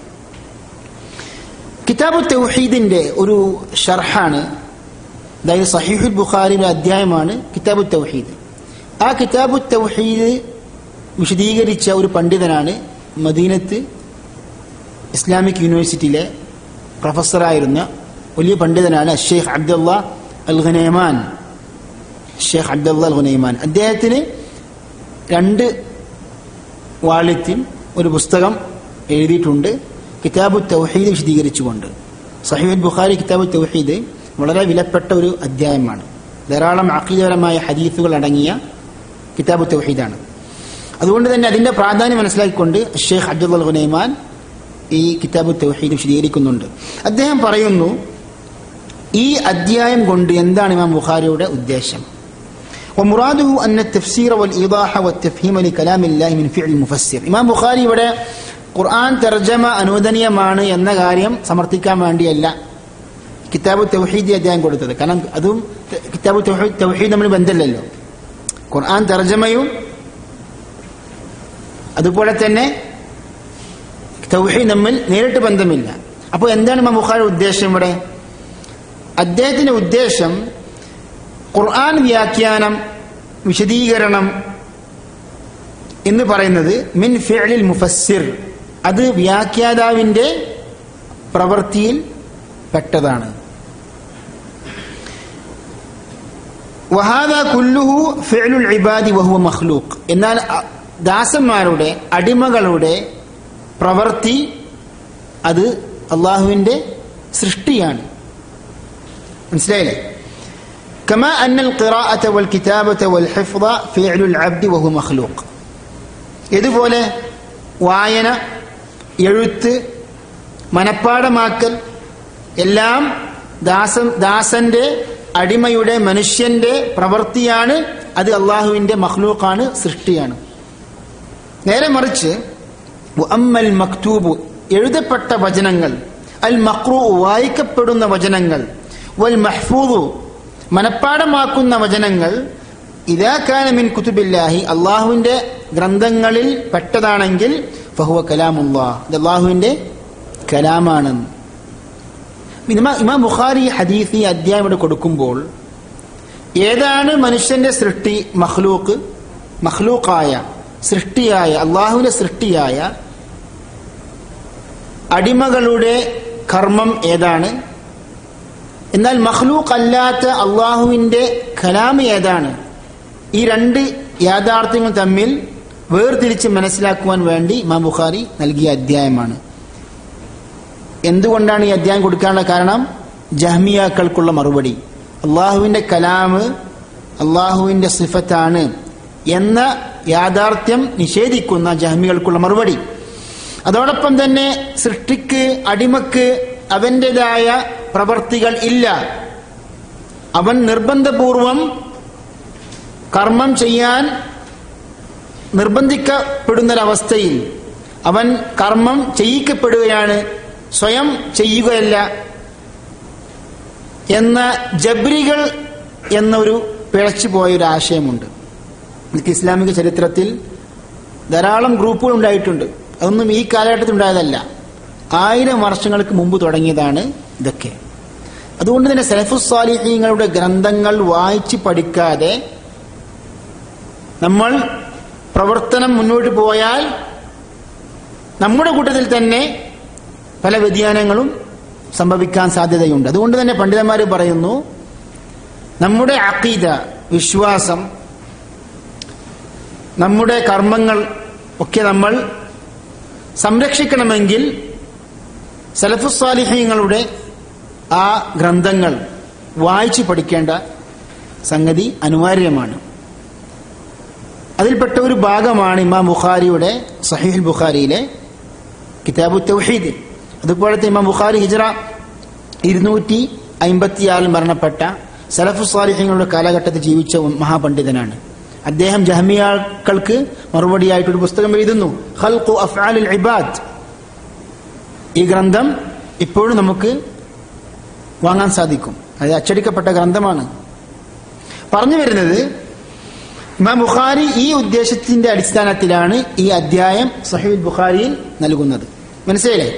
കിതാബ് തൗഹീദിന്റെ ഒരു ഷർഹാണ് അതായത് സഹീഹുൽ ബുഖാരിയുടെ അധ്യായമാണ് കിതാബു തൗഹീദ് ആ കിതാബു തൗഹീദ് വിശദീകരിച്ച ഒരു പണ്ഡിതനാണ് മദീനത്ത് ഇസ്ലാമിക് യൂണിവേഴ്സിറ്റിയിലെ പ്രൊഫസറായിരുന്ന വലിയ പണ്ഡിതനാണ് ഷെയ്ഖ് അബ്ദുള്ള അൽ ഖനൈമാൻ ഷെയ്ഖ് അബ്ദുള്ള അൽ ഖനൈമാൻ അദ്ദേഹത്തിന് രണ്ട് വാള്യത്തിൽ ഒരു പുസ്തകം എഴുതിയിട്ടുണ്ട് കിതാബു തൗഹീദ് വിശദീകരിച്ചുകൊണ്ട് സഹീദ് ബുഖാരി കിതാബു തൗഹീദ് വളരെ വിലപ്പെട്ട ഒരു അധ്യായമാണ് ധാരാളം അഖീദപരമായ ഹദീസുകൾ അടങ്ങിയ കിതാബു തൗഹീദാണ് അതുകൊണ്ട് തന്നെ അതിന്റെ പ്രാധാന്യം മനസ്സിലാക്കിക്കൊണ്ട് ഷെയ്ഖ് അബ്ദുൽ ഖുനൈമാൻ ഈ കിതാബു തൗഹീദ് വിശദീകരിക്കുന്നുണ്ട് അദ്ദേഹം പറയുന്നു ഈ അധ്യായം കൊണ്ട് എന്താണ് ഇമാം ബുഖാരിയുടെ ഉദ്ദേശം ومراده أن التفسير والإيضاح والتفهيم لكلام الله من فعل المفسر ഇമാം ബുഖാരി ഇവിടെ ഖുർആൻ തർജമ അനുവദനീയമാണ് എന്ന കാര്യം സമർത്ഥിക്കാൻ വേണ്ടിയല്ല കിതാബു തൗഹീദ് അധ്യായം കൊടുത്തത് കാരണം അതും കിതാബു തൗഹീദ് തൗഹീദ് നമ്മൾ ബന്ധമില്ലല്ലോ ഖുർആൻ തർജമയും അതുപോലെ തന്നെ തൗഹീദ് തമ്മിൽ നേരിട്ട് ബന്ധമില്ല അപ്പോൾ എന്താണ് ഇമാം ബുഖാരി ഉദ്ദേശം ഇവിടെ അദ്ദേഹത്തിന്റെ ഉദ്ദേശം ഖുർആൻ വ്യാഖ്യാനം വിശദീകരണം എന്ന് പറയുന്നത് മിൻ ഫിഅലിൽ മുഫസ്സിർ അത് വ്യാഖ്യാതാവിന്റെ പ്രവൃത്തിയിൽ പെട്ടതാണ് വഹാദ കുല്ലുഹു ഫിഅലുൽ ഇബാദി വഹുവ മഖ്ലൂഖ് എന്നാൽ അ- ദാസന്മാരുടെ അടിമകളുടെ പ്രവൃത്തി അത് അള്ളാഹുവിന്റെ സൃഷ്ടിയാണ് മനസ്സിലായില്ലേ كما أن القراءة والكتابة والحفظ فعل العبد وهو مخلوق ഇതുപോലെ വായന എഴുത്ത് മനപ്പാടമാക്കൽ എല്ലാം ദാസൻ ദാസന്റെ അടിമയുടെ മനുഷ്യന്റെ പ്രവൃത്തിയാണ് അത് അള്ളാഹുവിന്റെ മഖ്ലൂഖാണ് സൃഷ്ടിയാണ് നേരെ മറിച്ച് അമ്മൽ മക്തൂബു എഴുതപ്പെട്ട വചനങ്ങൾ അൽ മക്രൂ വായിക്കപ്പെടുന്ന വചനങ്ങൾ വൽ മഹ്ഫൂദു മനപ്പാടമാക്കുന്ന വചനങ്ങൾ ഇതാക്കാന മിൻ കുത്തുബില്ലാഹി അള്ളാഹുവിന്റെ ഗ്രന്ഥങ്ങളിൽ പെട്ടതാണെങ്കിൽ ഫഹുവ കലാമുല്ലാ ഇത് അള്ളാഹുവിന്റെ കലാമാണ് ഇമാ ഇമാം ബുഖാരി ഈ ഹദീസ് ഈ അധ്യായം ഇവിടെ കൊടുക്കുമ്പോൾ ഏതാണ് മനുഷ്യന്റെ സൃഷ്ടി മഖ്ലൂക്ക് മഖ്ലൂക്കായ സൃഷ്ടിയായ അള്ളാഹുവിന്റെ സൃഷ്ടിയായ അടിമകളുടെ കർമ്മം ഏതാണ് എന്നാൽ മഖ്ലൂക്ക് അല്ലാത്ത അള്ളാഹുവിന്റെ കലാമ് ഏതാണ് ഈ രണ്ട് യാഥാർത്ഥ്യങ്ങൾ തമ്മിൽ വേർതിരിച്ച് മനസ്സിലാക്കുവാൻ വേണ്ടി ഇമാം ബുഖാരി നൽകിയ അധ്യായമാണ് എന്തുകൊണ്ടാണ് ഈ അധ്യായം കൊടുക്കാനുള്ള കാരണം ജഹ്മിയാക്കൾക്കുള്ള മറുപടി അള്ളാഹുവിന്റെ കലാമ് അള്ളാഹുവിന്റെ സിഫത്താണ് എന്ന യാഥാർത്ഥ്യം നിഷേധിക്കുന്ന ജഹ്മികൾക്കുള്ള മറുപടി അതോടൊപ്പം തന്നെ സൃഷ്ടിക്ക് അടിമക്ക് അവൻ്റെതായ പ്രവർത്തികൾ ഇല്ല അവൻ നിർബന്ധപൂർവം കർമ്മം ചെയ്യാൻ നിർബന്ധിക്കപ്പെടുന്നൊരവസ്ഥയിൽ അവൻ കർമ്മം ചെയ്യിക്കപ്പെടുകയാണ് സ്വയം ചെയ്യുകയല്ല എന്ന ജബ്രികൾ എന്നൊരു പിഴച്ചു പോയൊരു ആശയമുണ്ട് എനിക്ക് ഇസ്ലാമിക ചരിത്രത്തിൽ ധാരാളം ഗ്രൂപ്പുകൾ ഉണ്ടായിട്ടുണ്ട് അതൊന്നും ഈ കാലഘട്ടത്തിൽ ഉണ്ടായതല്ല ആയിരം വർഷങ്ങൾക്ക് മുമ്പ് തുടങ്ങിയതാണ് ഇതൊക്കെ അതുകൊണ്ട് തന്നെ സലഫുസ്വാലിഹീങ്ങളുടെ ഗ്രന്ഥങ്ങൾ വായിച്ച് പഠിക്കാതെ നമ്മൾ പ്രവർത്തനം മുന്നോട്ട് പോയാൽ നമ്മുടെ കൂട്ടത്തിൽ തന്നെ പല വ്യതിയാനങ്ങളും സംഭവിക്കാൻ സാധ്യതയുണ്ട് അതുകൊണ്ട് തന്നെ പണ്ഡിതന്മാർ പറയുന്നു നമ്മുടെ അക്കീദ വിശ്വാസം നമ്മുടെ കർമ്മങ്ങൾ ഒക്കെ നമ്മൾ സംരക്ഷിക്കണമെങ്കിൽ സലഫുസാലിഹ്യങ്ങളുടെ ആ ഗ്രന്ഥങ്ങൾ വായിച്ചു പഠിക്കേണ്ട സംഗതി അനിവാര്യമാണ് അതിൽപ്പെട്ട ഒരു ഭാഗമാണ് ഇമാം ബുഖാരിയുടെ സഹീൽ ബുഖാരിയിലെ കിതാബു തൗഹീദ് അതുപോലത്തെ ഇമാം ബുഖാരി ഹിജറ ഇരുന്നൂറ്റി അമ്പത്തിയാറിൽ മരണപ്പെട്ട സലഫു സാലിഹ്യങ്ങളുടെ കാലഘട്ടത്തിൽ ജീവിച്ച മഹാപണ്ഡിതനാണ് അദ്ദേഹം ജഹമിയാക്കൾക്ക് മറുപടിയായിട്ട് ഒരു പുസ്തകം എഴുതുന്നു ഖൽഖു അഫ്ആലുൽ ഇബാദ് ഈ ഗ്രന്ഥം ഇപ്പോഴും നമുക്ക് വാങ്ങാൻ സാധിക്കും അത് അച്ചടിക്കപ്പെട്ട ഗ്രന്ഥമാണ് പറഞ്ഞു വരുന്നത് ഇമാം ബുഖാരി ഈ ഉദ്ദേശത്തിന്റെ അടിസ്ഥാനത്തിലാണ് ഈ അധ്യായം സഹീൽ ബുഖാരിയിൽ നൽകുന്നത് മനസ്സിലായില്ലേ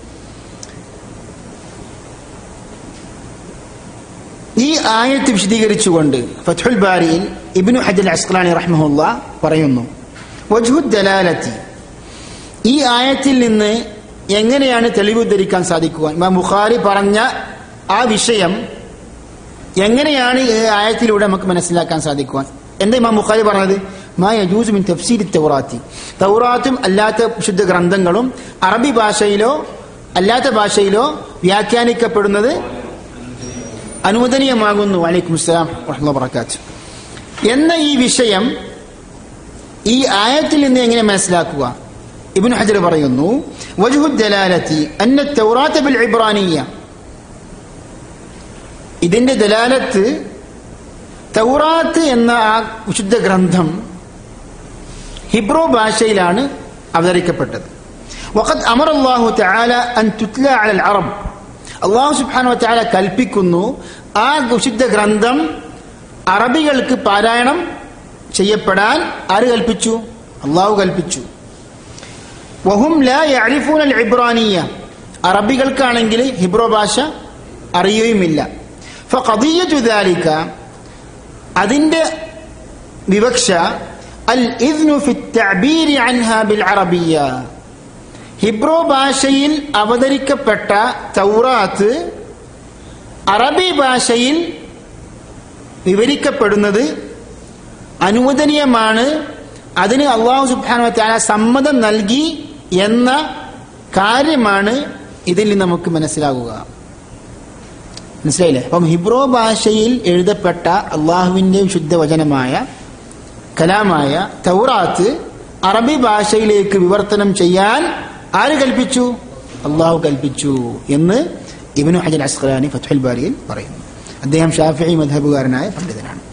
ഈ ആയത്ത് വിശദീകരിച്ചുകൊണ്ട് ഫത്ഹുൽ ബാരിയിൽ ഇബ്നു ഹജൽ അസ്ഖലാനി റഹ്മുല്ല പറയുന്നു വജ്ഹു ദലാലത്തി ഈ ആയത്തിൽ നിന്ന് എങ്ങനെയാണ് തെളിവ് ഉദ്ധരിക്കാൻ സാധിക്കുക ഇമാം ബുഖാരി പറഞ്ഞ ആ വിഷയം എങ്ങനെയാണ് ഈ ആയത്തിലൂടെ നമുക്ക് മനസ്സിലാക്കാൻ സാധിക്കുക എന്താ ഇമാം ബുഖാരി പറഞ്ഞത് മാ യജൂസ് മിൻ തഫ്സീരി തൗറാത്തി തൗറാത്തും അല്ലാത്ത വിശുദ്ധ ഗ്രന്ഥങ്ങളും അറബി ഭാഷയിലോ അല്ലാത്ത ഭാഷയിലോ വ്യാഖ്യാനിക്കപ്പെടുന്നത് അനുവദനീയമാകുന്നു വലൈക്കും സ്ലാം വറക്കാത്ത് എന്ന ഈ വിഷയം ഈ ആയത്തിൽ നിന്ന് എങ്ങനെ മനസ്സിലാക്കുക ഇബ്നു ഹജർ പറയുന്നു വജ്ഹു ദലാലത്തി അന്ന തൗറാത്ത് ബിൽ ഇബ്രാനിയ ഇതിന്റെ ദലാലത്ത് തൗറാത്ത് എന്ന ആ വിശുദ്ധ ഗ്രന്ഥം ഹിബ്രോ ഭാഷയിലാണ് അവതരിക്കപ്പെട്ടത് വഖദ് അമർ അല്ലാഹു തആല അൻ തുത്ല അലൽ അറബ് അള്ളാഹു സുബ്ഹാനഹു വതആല കൽപ്പിക്കുന്നു ആ വിശുദ്ധ ഗ്രന്ഥം അറബികൾക്ക് പാരായണം ചെയ്യപ്പെടാൻ ആര് കൽപ്പിച്ചു അള്ളാഹു കൽപ്പിച്ചു വഹും ലാ യഅരിഫൂന അൽ ഇബ്രാനിയ അറബികൾക്കാണെങ്കിൽ ഹിബ്രോ ഭാഷ അറിയുകയുമില്ല ഫഖദിയതു ദാലിക അതിന്റെ വിവക്ഷ അൽ ഇദ്നു ഫി തഅബീരി അൻഹാ ബിൽ അറബിയ ഹിബ്രോ ഭാഷയിൽ അവതരിക്കപ്പെട്ട തൗറാത്ത് അറബി ഭാഷയിൽ വിവരിക്കപ്പെടുന്നത് അനുവദനീയമാണ് അതിന് അള്ളാഹു സുബ്ഹാനഹു വതആല സമ്മതം നൽകി എന്ന കാര്യമാണ് ഇതിൽ നിന്ന് നമുക്ക് മനസ്സിലാകുക മനസ്സിലായില്ലേ അപ്പം ഹിബ്രോ ഭാഷയിൽ എഴുതപ്പെട്ട അള്ളാഹുവിന്റെ ശുദ്ധ വചനമായ കലാമായ തൗറാത്ത് അറബി ഭാഷയിലേക്ക് വിവർത്തനം ചെയ്യാൻ ആര് കൽപ്പിച്ചു അള്ളാഹു കൽപ്പിച്ചു എന്ന് ഇബിനു ഹജർ അസ്ഖലാനി ഫത്തുൽ ബാരിയിൽ പറയുന്നു അദ്ദേഹം ഷാഫി മധബുകാരനായ പണ്ഡിതനാണ്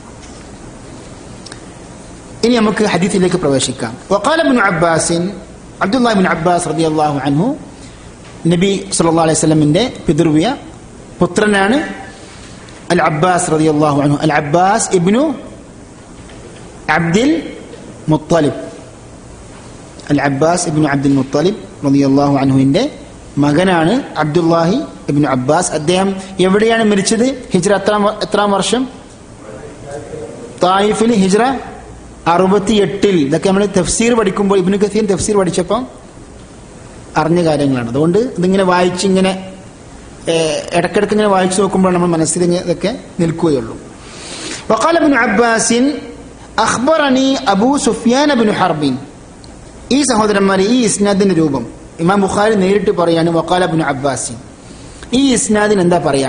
ഇനി നമുക്ക് ഹദീസിലേക്ക് പ്രവേശിക്കാം വഖാല ഇബ്നു അബ്ബാസിൻ അബ്ദുല്ലാഹ് ഇബ്നു അബ്ബാസ് റളിയല്ലാഹു അൻഹു നബി സല്ലല്ലാഹു അലൈഹി വസല്ലമിന്റെ പിതൃവ്യ പുത്രനാണ് അൽ അബ്ബാസ് റളിയല്ലാഹു അൻഹു al Abbas ibn Abdul Muttalib al Abbas ibn Abdul Muttalib റളിയല്ലാഹു അൻഹുവിന്റെ മകനാണ് അബ്ദുല്ലാഹി ഇബ്നു അബ്ബാസ് അദ്ദേഹം എവിടെയാണ് മരിച്ചത് ഹിജ്റ എത്രാം എത്രാം വർഷം തായിഫിൽ ഹിജ്റ അറുപത്തിയെട്ടിൽ ഇതൊക്കെ നമ്മൾ തഫ്സീർ പഠിക്കുമ്പോൾ ഇബ്നു കസീർ തഫ്സീർ പഠിച്ചപ്പോൾ അറിഞ്ഞ കാര്യങ്ങളാണ് അതുകൊണ്ട് ഇതിങ്ങനെ വായിച്ച് ഇങ്ങനെ ഇടക്കിടക്ക് ഇങ്ങനെ വായിച്ചു നോക്കുമ്പോൾ നമ്മൾ മനസ്സിൽ ഇതൊക്കെ നിൽക്കുകയുള്ളൂ وقال ابن عباس أخبرني أبو سفيان بن حرب ഈ സഹോദരന്മാരെ ഈ ഇസ്നാദിന്റെ രൂപം ഇമാം ബുഖാരി നേരിട്ട് പറയാണ് വക്കാല ബിൻ അബ്ബാസിൻ ഈ ഇസ്നാദിന് എന്താ പറയാ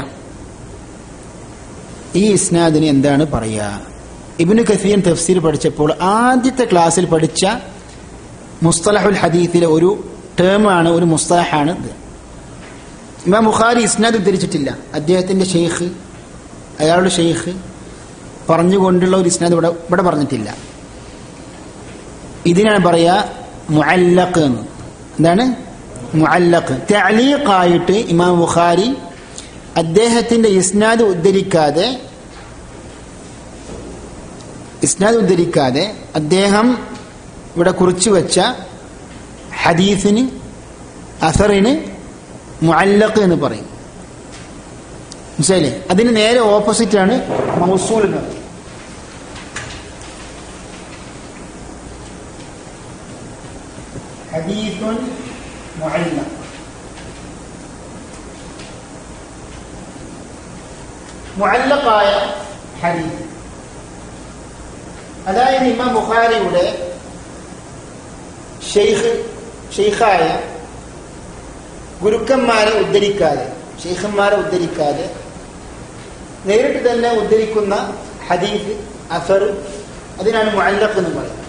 ഈ ഇസ്നാദിന് എന്താണ് പറയാ ഇബിന് കസീൻ തഫ്സീർ പഠിച്ചപ്പോൾ ആദ്യത്തെ ക്ലാസ്സിൽ പഠിച്ച മുസ്തലഹുൽ ഹദീസിലെ ഒരു ടേമാണ് ഒരു മുസ്തലഹാണ് ഇത് ഇമാം ബുഖാരി ഇസ്നാദ് ഉദ്ധരിച്ചിട്ടില്ല അദ്ദേഹത്തിന്റെ ഷെയ്ഖ് അയാളുടെ ഷെയ്ഖ് പറഞ്ഞുകൊണ്ടുള്ള ഒരു ഇസ്നാദ് ഇവിടെ ഇവിടെ പറഞ്ഞിട്ടില്ല ഇതിനാണ് പറയാ മുഅല്ലഖ് എന്ന് എന്താണ് മുഅല്ലഖ് തഅലീഖായിട്ട് ഇമാം ബുഖാരി അദ്ദേഹത്തിന്റെ ഇസ്നാദ് ഉദ്ധരിക്കാതെ ഇസ്നാദ് ഉദ്ധരിക്കാതെ അദ്ദേഹം ഇവിടെ കുറിച്ചു വെച്ച ഹദീസിന് അസറിന് മുഅല്ലഖ് എന്ന് പറയും മനസ്സിലായില്ലേ അതിന് നേരെ ഓപ്പോസിറ്റ് ആണ് മൗസൂൽ എന്ന് പറയും حديث معلق معلقاയ ഹദീസ് അതായത് ഇമാം ബുഖാരിയുടെ ഷെയ്ഖ് ഷെയ്ഖായ ഗുരുക്കന്മാരെ ഉദ്ധരിക്കാതെ ഷെയ്ഖന്മാരെ ഉദ്ധരിക്കാതെ നേരിട്ട് തന്നെ ഉദ്ധരിക്കുന്ന ഹദീഫ് അഫർ അതിനാണ് മുഅല്ലഖ് എന്ന് പറയുന്നത്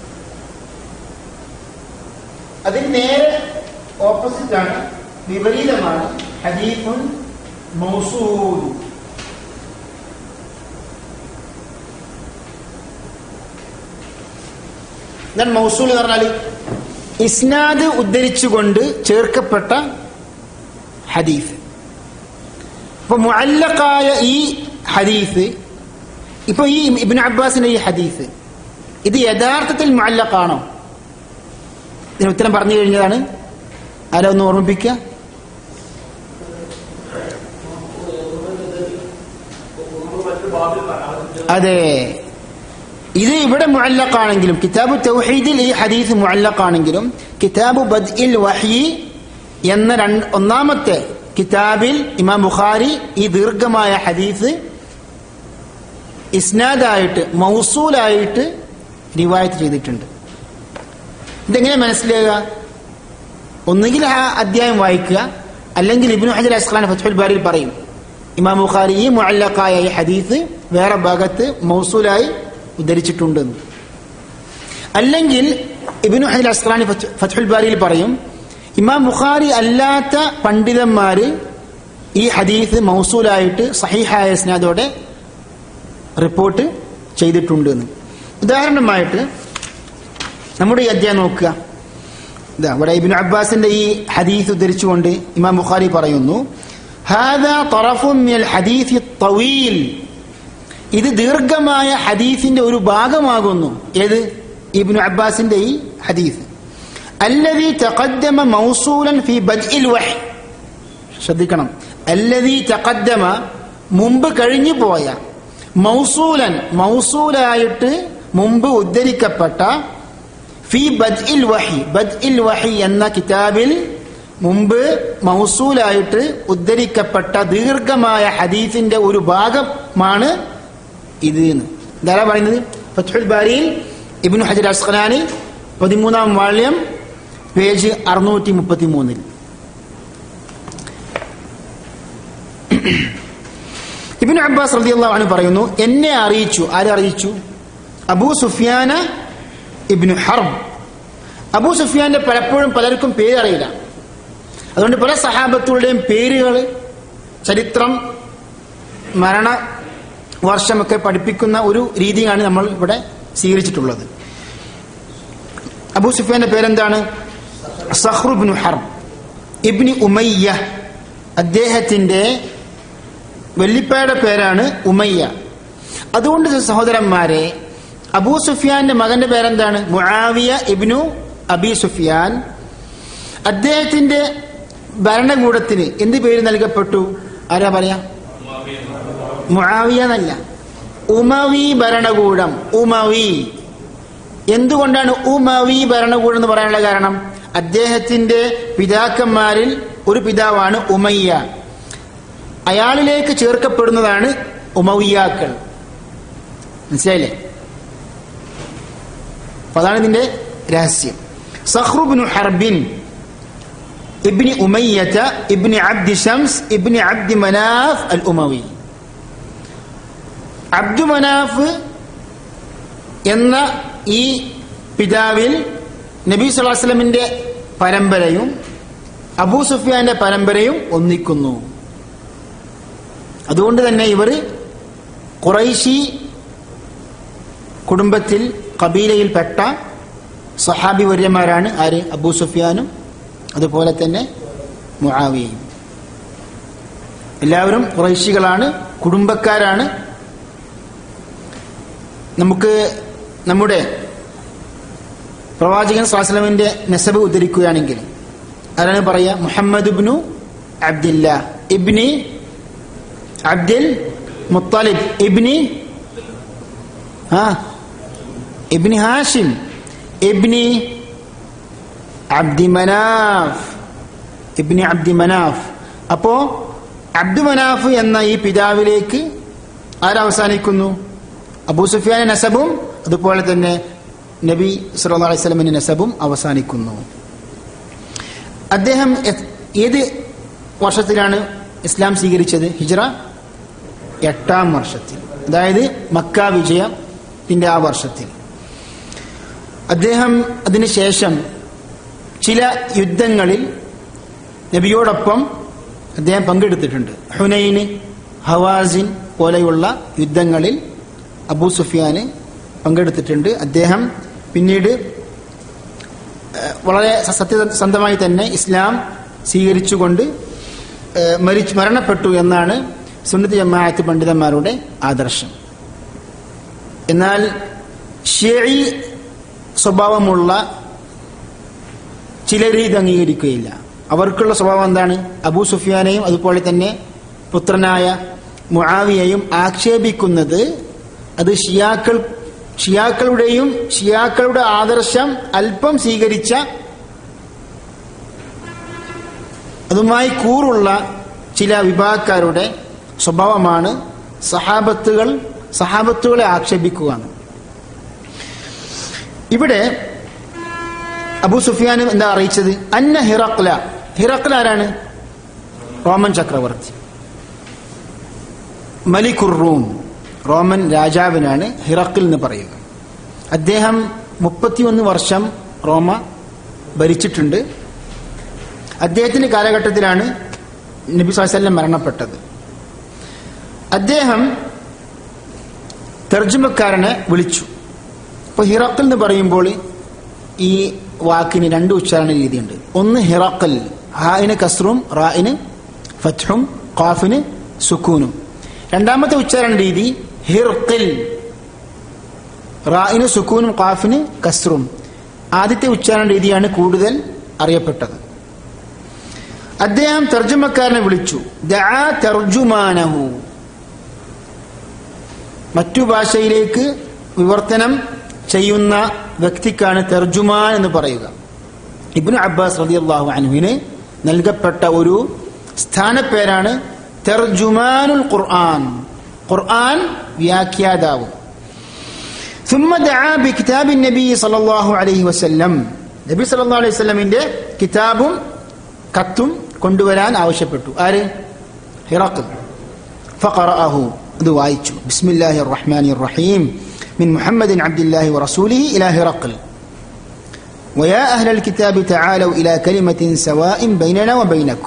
അതിന് നേരെ ഓപ്പോസിറ്റ് ആണ് വിപരീതമാണ് ഹദീഫുൻ മൗസൂൽ എന്താണ് മൗസൂൽ എന്ന് പറഞ്ഞാൽ ഇസ്നാദ് ഉദ്ധരിച്ചുകൊണ്ട് ചേർക്കപ്പെട്ട ഹദീഫ് അപ്പൊ മുഅല്ലഖായ ഈ ഹദീഫ് ഇപ്പൊ ഈ ഇബ്നു അബ്ബാസിന്റെ ഈ ഹദീഫ് ഇത് യഥാർത്ഥത്തിൽ മുഅല്ലഖാണോ ഇതിന് ഉത്തരം പറഞ്ഞു കഴിഞ്ഞതാണ് ആരോ ഒന്ന് ഓർമ്മിപ്പിക്കുക അതെ ഇത് ഇവിടെ മുഅല്ലഖാണെങ്കിലും കിതാബ് തൗഹീദിൽ ഈ ഹദീസ് മുഅല്ലഖാണെങ്കിലും കിതാബ് ബദ്ഇൽ വഹി എന്ന രണ്ട് ഒന്നാമത്തെ കിതാബിൽ ഇമാം ബുഖാരി ഈ ദീർഘമായ ഹദീസ് ഇസ്നാദായിട്ട് മൗസൂലായിട്ട് റിവായത്ത് ചെയ്തിട്ടുണ്ട് ഇതെങ്ങനെ മനസ്സിലാകുക ഒന്നുകിൽ ആ അധ്യായം വായിക്കുക അല്ലെങ്കിൽ ഇബ്നു ഹജർ അസ്ഖാൻ ഫത്തുൽ ബാരിയിൽ പറയും ഇമാം ബുഖാരി ഈ മുഅല്ലഖായ ഈ ഹദീസ് വേറെ ഭാഗത്ത് മൗസൂലായി ഉദ്ധരിച്ചിട്ടുണ്ടെന്ന് അല്ലെങ്കിൽ ഇബിനു ഹജർ അസ്ഖലാനി ഫത്തുൽ ബാരിയിൽ പറയും ഇമാം ബുഖാരി അല്ലാത്ത പണ്ഡിതന്മാര് ഈ ഹദീസ് മൗസൂലായിട്ട് സഹിഹായ സ്നാദോടെ റിപ്പോർട്ട് ചെയ്തിട്ടുണ്ട് എന്ന് ഉദാഹരണമായിട്ട് നമ്മുടെ ഈ അധ്യായം നോക്കുക ഇതാ ഇവിടെ ഇബിൻ അബ്ബാസിന്റെ ഈ ഹദീസ് ഉദ്ധരിച്ചുകൊണ്ട് ഇമാം ബുഖാരി പറയുന്നു هذا طرف من الحديث الطويل ഇത് ദീർഘമായ ഹദീസിന്റെ ഒരു ഭാഗമാകുന്നു ഏത് ഇബ്നു അബ്ബാസിന്റെ ഈ ഹദീസ് الذي تقدم موصولا في بدء الوحي ശ്രദ്ധിക്കണം الذي تقدم മുമ്പ് കഴിഞ്ഞു പോയ മൗസൂലൻ മൗസൂലായിട്ട് മുമ്പ് ഉദ്ധരിക്കപ്പെട്ട ഫി ബദ്ഇൽ വഹി ബദ്ഇൽ വഹി എന്ന കിതാബിൽ മുമ്പ് മൗസൂലായിട്ട് ഉദ്ധരിക്കപ്പെട്ട ദീർഘമായ ഹദീസിന്റെ ഒരു ഭാഗമാണ് ഇത് എന്ന് ഇതാരാ പറയുന്നത് ഫത്തുൽ ബാരിയിൽ ഇബ്നു ഹജർ അസ്ഖലാനി പതിമൂന്നാം വാള്യം പേജ് അറുന്നൂറ്റി മുപ്പത്തി മൂന്നിൽ ഇബിൻ അബ്ബാസ് റളിയല്ലാഹു അൻഹു പറയുന്നു എന്നെ അറിയിച്ചു ആരെ അറിയിച്ചു അബൂ സുഫിയാന ഇബ്നു ഹർബ് അബൂ സുഫിയാന്റെ പലപ്പോഴും പലർക്കും പേരറിയില്ല അതുകൊണ്ട് പല സഹാബത്തുകളുടെയും പേരുകൾ ചരിത്രം മരണ വർഷമൊക്കെ പഠിപ്പിക്കുന്ന ഒരു രീതിയാണ് നമ്മൾ ഇവിടെ സ്വീകരിച്ചിട്ടുള്ളത് അബൂ സുഫിയാന്റെ പേരെന്താണ് സഹ്റുബിനു ഹർബ് ഇബ്നി ഉമയ്യ അദ്ദേഹത്തിന്റെ വെല്ലിപ്പയുടെ പേരാണ് ഉമയ്യ അതുകൊണ്ട് സഹോദരന്മാരെ അബൂ സുഫിയാന്റെ മകന്റെ പേരെന്താണ് മുആവിയ ഇബ്നു അബി സുഫിയാൻ അദ്ദേഹത്തിന്റെ ഭരണകൂടത്തിന് എന്ത് പേര് നൽകപ്പെട്ടു ആരാ പറയാ മുആവിയ എന്നല്ല ഉമവി ഭരണകൂടം ഉമവി എന്തുകൊണ്ടാണ് ഉമവി ഭരണകൂടം എന്ന് പറയാനുള്ള കാരണം അദ്ദേഹത്തിന്റെ പിതാക്കന്മാരിൽ ഒരു പിതാവാണ് ഉമയ്യ അയാളിലേക്ക് ചേർക്കപ്പെടുന്നതാണ് ഉമവിയാക്കൾ മനസ്സിലായില്ലേ അപ്പൊ അതാണ് ഇതിന്റെ രഹസ്യം സഹ്റുബിനു ഹർബിൻ ഇബ്നി ഉമയ്യത്ത ഇബ്നി അബ്ദി ഷംസ് ഇബ്നി അബ്ദി മനാഫ് അൽ ഉമവി അബ്ദു മനാഫ് എന്ന ഈ പിതാവിൽ നബി സ്വലാസ്ലമിന്റെ പരമ്പരയും അബൂ സുഫിയാന്റെ പരമ്പരയും ഒന്നിക്കുന്നു അതുകൊണ്ട് തന്നെ ഇവർ ഖുറൈശി കുടുംബത്തിൽ കബീലയിൽപ്പെട്ട സഹാബി വര്യന്മാരാണ് ആര് അബൂ സുഫിയാനും അതുപോലെ തന്നെ മുആവിയയും എല്ലാവരും ഖുറൈശികളാണ് കുടുംബക്കാരാണ് നമുക്ക് നമ്മുടെ പ്രവാചകൻ സ്വാസ്ലമിന്റെ നെസബ് ഉദ്ധരിക്കുകയാണെങ്കിൽ ആരാണ് പറയുക മുഹമ്മദ് ഇബ്നു അബ്ദില്ല ഇബ്നി അബ്ദുൽ മുത്തലിബ് ഇബ്നി ആ ഇബ്നി ഹാഷിം ഇബ്നി അബ്ദി മനാഫ് ഇബ്നി അബ്ദി മനാഫ് അപ്പോ അബ്ദു മനാഫ് എന്ന ഈ പിതാവിലേക്ക് ആരവസാനിക്കുന്നു അബൂ സുഫിയാൻ നസബും അതുപോലെ തന്നെ നബി സല്ലല്ലാഹു അലൈഹി വസല്ലമിന്റെ നസബും അവസാനിക്കുന്നു അദ്ദേഹം എ- ഏത് വർഷത്തിലാണ് ഇസ്ലാം സ്വീകരിച്ചത് ഹിജ്റ എട്ടാം വർഷത്തിൽ അതായത് മക്ക വിജയത്തിന്റെ ആ വർഷത്തിൽ അദ്ദേഹം അതിനുശേഷം ചില യുദ്ധങ്ങളിൽ നബിയോടൊപ്പം അദ്ദേഹം പങ്കെടുത്തിട്ടുണ്ട് ഹുനൈന് ഹവാസിൻ പോലെയുള്ള യുദ്ധങ്ങളിൽ അബൂ സുഫിയാന് പങ്കെടുത്തിട്ടുണ്ട് അദ്ദേഹം പിന്നീട് ഏഹ്, വളരെ സത്യസന്ധമായി തന്നെ ഇസ്ലാം സ്വീകരിച്ചുകൊണ്ട് ഏഹ്, മരിച്ചു മരണപ്പെട്ടു എന്നാണ് സുന്നത്ത് ജമാഅത്ത് പണ്ഡിതന്മാരുടെ ആദർശം എന്നാൽ ഷിയഈ സ്വഭാവമുള്ള ചിലർ ഇത് അംഗീകരിക്കുകയില്ല അവർക്കുള്ള സ്വഭാവം എന്താണ് അബൂ സുഫിയാനെയും അതുപോലെ തന്നെ പുത്രനായ മുആവിയെയും ആക്ഷേപിക്കുന്നത് അത് ഷിയാക്കൾ ഷിയാക്കളുടെയും ഷിയാക്കളുടെ ആദർശം അല്പം സ്വീകരിച്ച അതുമായി കൂറുള്ള ചില വിഭാഗക്കാരുടെ സ്വഭാവമാണ് സഹാബത്തുകൾ സഹാബത്തുകളെ ആക്ഷേപിക്കുക ഇവിടെ അബൂ സുഫിയാൻ എന്താ അറിയിച്ചത് അന്ന ഹിറക്ല ഹിറക്ല ആരാണ് റോമൻ ചക്രവർത്തി മലിക്കുർ റൂം റോമൻ രാജാവിനാണ് ഹിറക്കിൽ എന്ന് പറയുക അദ്ദേഹം മുപ്പത്തിയൊന്ന് വർഷം റോമ ഭരിച്ചിട്ടുണ്ട് അദ്ദേഹത്തിന്റെ കാലഘട്ടത്തിലാണ് നബി സ്വാസല്ലം മരണപ്പെട്ടത് അദ്ദേഹം തർജ്ജമക്കാരനെ വിളിച്ചു ഇപ്പൊ ഹിറക്കൽ എന്ന് പറയുമ്പോൾ ഈ വാക്കിന് രണ്ട് ഉച്ചാരണ രീതിയുണ്ട് ഒന്ന് ഹിറക്കൽ ഹായിന് കസ്റും റായിന് ഫത്ഹും ഖാഫിന് സുക്കൂനും രണ്ടാമത്തെ ഉച്ചാരണ രീതി ഹിർക്കിൽ റായിന് സുക്കൂനും ഖാഫിന് കസ്റും ആദ്യത്തെ ഉച്ചാരണ രീതിയാണ് കൂടുതൽ അറിയപ്പെട്ടത് അദ്ദേഹം തർജ്ജമക്കാരനെ വിളിച്ചു ദആ തർജുമാനഹു മറ്റു ഭാഷയിലേക്ക് വിവർത്തനം ചെയ്യുന്ന വ്യക്തിക്കാണ് തർജുമാൻ എന്ന് പറയുക ഇബ്നു അബ്ബാസ് റളിയല്ലാഹു അൻഹുവിന് നൽകപ്പെട്ട ഒരു സ്ഥാനപ്പേരാണ് തർജുമാനുൽ ഖുർആൻ ഖുർആൻ വ്യാഖ്യാതാവ് ثم دعا بكتاب النبي صلى الله عليه وسلم നബി സല്ലല്ലാഹു അലൈഹി വസല്ലമിന്റെ കിതാബും കത്തും കൊണ്ടുവരാൻ ആവശ്യപ്പെട്ടു ആര് ഹിറഖ് فقرأه അത് വായിച്ചു بسم الله الرحمن الرحيم من محمد عبد الله ورسوله إلى هرقل ويا أهل الكتاب تعالوا إلى كلمة سواء بيننا وبينكم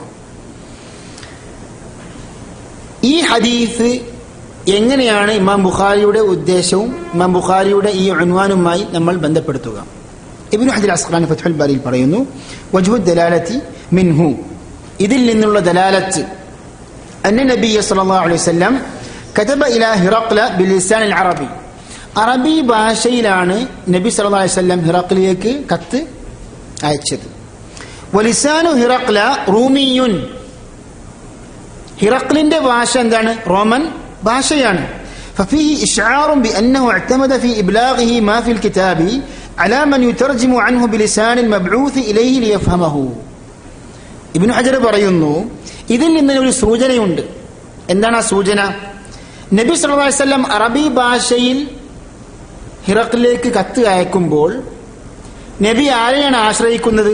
ഈ ഹദീസ് എങ്ങനെയാണ് ഇമാം ബുഖാരിയുടെ ഉദ്ദേശവും ഇമാം ബുഖാരിയുടെ ഈ ഉൻവാനുമായി നമ്മൾ ബന്ധപ്പെടുത്തുക ഇബ്നു ഹജർ അസ്ഖലാനി ഫത്ഹുൽ ബാരിയിൽ പറയുന്നു വജ്ഹു ദലാലത്തി മിൻഹു ഇതിൽ നിന്നുള്ള ദലാലത്ത് അന്ന നബി സല്ലല്ലാഹു അലൈഹി വസല്ലം കതബ ഇലാ ഹിറഖ്ല ബിലിസാൻ അൽ അറബി അറബി ഭാഷയിലാണ് നബി സല്ലല്ലാഹു അലൈഹി വസല്ലം ഹിറഖ്ലിലേക്ക് കത്ത് അയച്ചത് വലിസാനു ഹിറഖ്ല റൂമിയുൻ ഹിറഖ്ലിന്റെ ഭാഷ എന്താണ് റോമൻ ഭാഷയാണ് ففيه إشعار بأنه اعتمد في إبلاغه ما في الكتاب على من يترجم عنه بلسان المبعوث إليه ليفهمه ഇബിനു ഹജർ പറയുന്നു ഇതിൽ നിന്ന് ഒരു സൂചനയുണ്ട് എന്താണ് ആ സൂചന നബി സല്ലല്ലാഹു അലൈഹി വസല്ലം അറബി ഭാഷയിൽ ഹിറഖിലേക്ക് കത്ത് അയക്കുമ്പോൾ നബി ആരെയാണ് ആശ്രയിക്കുന്നത്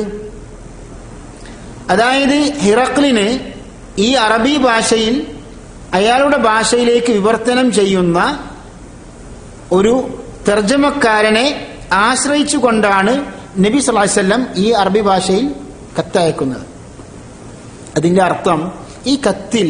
അതായത് ഹിറഖ്ലിന് ഈ അറബി ഭാഷയിൽ അയാളുടെ ഭാഷയിലേക്ക് വിവർത്തനം ചെയ്യുന്ന ഒരു തർജ്ജമക്കാരനെ ആശ്രയിച്ചുകൊണ്ടാണ് നബി സല്ലല്ലാഹു അലൈഹി വസല്ലം ഈ അറബി ഭാഷയിൽ കത്തയക്കുന്നത് അതിന്റെ അർത്ഥം ഈ കത്തിൽ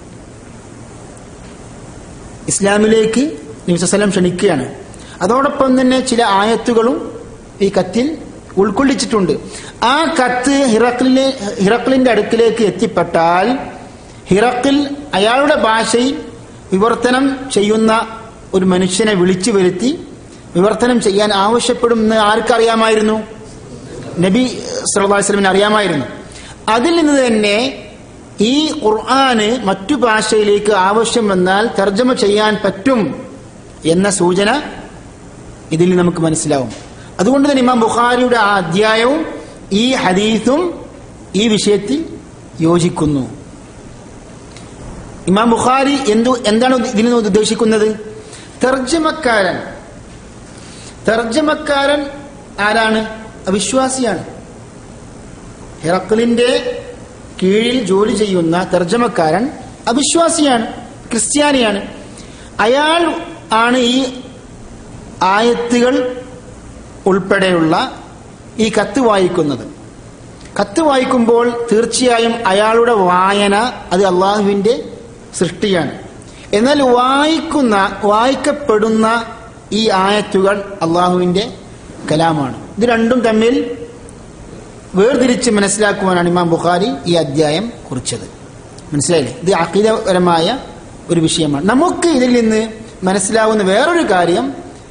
ഇസ്ലാമിലേക്ക് നബിസ്വലം ക്ഷണിക്കുകയാണ് അതോടൊപ്പം തന്നെ ചില ആയത്തുകളും ഈ കത്തിൽ ഉൾക്കൊള്ളിച്ചിട്ടുണ്ട് ആ കത്ത് ഹിറക്കിലെ ഹിറക്കിളിന്റെ അടുക്കിലേക്ക് എത്തിപ്പെട്ടാൽ ഹിറക്കിൽ അയാളുടെ ഭാഷയിൽ വിവർത്തനം ചെയ്യുന്ന ഒരു മനുഷ്യനെ വിളിച്ചു വരുത്തി വിവർത്തനം ചെയ്യാൻ ആവശ്യപ്പെടുമെന്ന് ആർക്കറിയാമായിരുന്നു നബി സല്ലല്ലാഹു അലൈഹി വസല്ലമന് അറിയാമായിരുന്നു അതിൽ നിന്ന് തന്നെ ഈ ഖുർആന് മറ്റു ഭാഷയിലേക്ക് ആവശ്യം വന്നാൽ തർജ്ജമ ചെയ്യാൻ പറ്റും എന്ന സൂചന ഇതിൽ നിന്ന് നമുക്ക് മനസ്സിലാവും അതുകൊണ്ട് തന്നെ ഇമാം ബുഖാരിയുടെ ആ അധ്യായവും ഈ ഹദീസും ഈ വിഷയത്തിൽ യോജിക്കുന്നു ഇമാം ബുഖാരി എന്തു എന്താണ് ഇതിൽ നിന്ന് ഉദ്ദേശിക്കുന്നത് തർജ്ജമക്കാരൻ തർജമക്കാരൻ ആരാണ് അവിശ്വാസിയാണ് ഹിറക്കിളിന്റെ കീഴിൽ ജോലി ചെയ്യുന്ന തർജമക്കാരൻ അവിശ്വാസിയാണ് ക്രിസ്ത്യാനിയാണ് അയാൾ ആണ് ഈ ആയത്തുകൾ ഉൾപ്പെടെയുള്ള ഈ കത്ത് വായിക്കുന്നത് കത്ത് വായിക്കുമ്പോൾ തീർച്ചയായും അയാളുടെ വായന അത് അള്ളാഹുവിന്റെ സൃഷ്ടിയാണ് എന്നാൽ വായിക്കുന്ന വായിക്കപ്പെടുന്ന ഈ ആയത്തുകൾ അള്ളാഹുവിന്റെ കലാമാണ് ഇത് രണ്ടും തമ്മിൽ വേർതിരിച്ച് മനസ്സിലാക്കുവാനാണ് ഇമാം ബുഖാരി ഈ അധ്യായം കുറിച്ചത് മനസ്സിലായില്ലേ ഇത് അഖീദപരമായ ഒരു വിഷയമാണ് നമുക്ക് ഇതിൽ നിന്ന് മനസ്സിലാവുന്ന വേറൊരു കാര്യം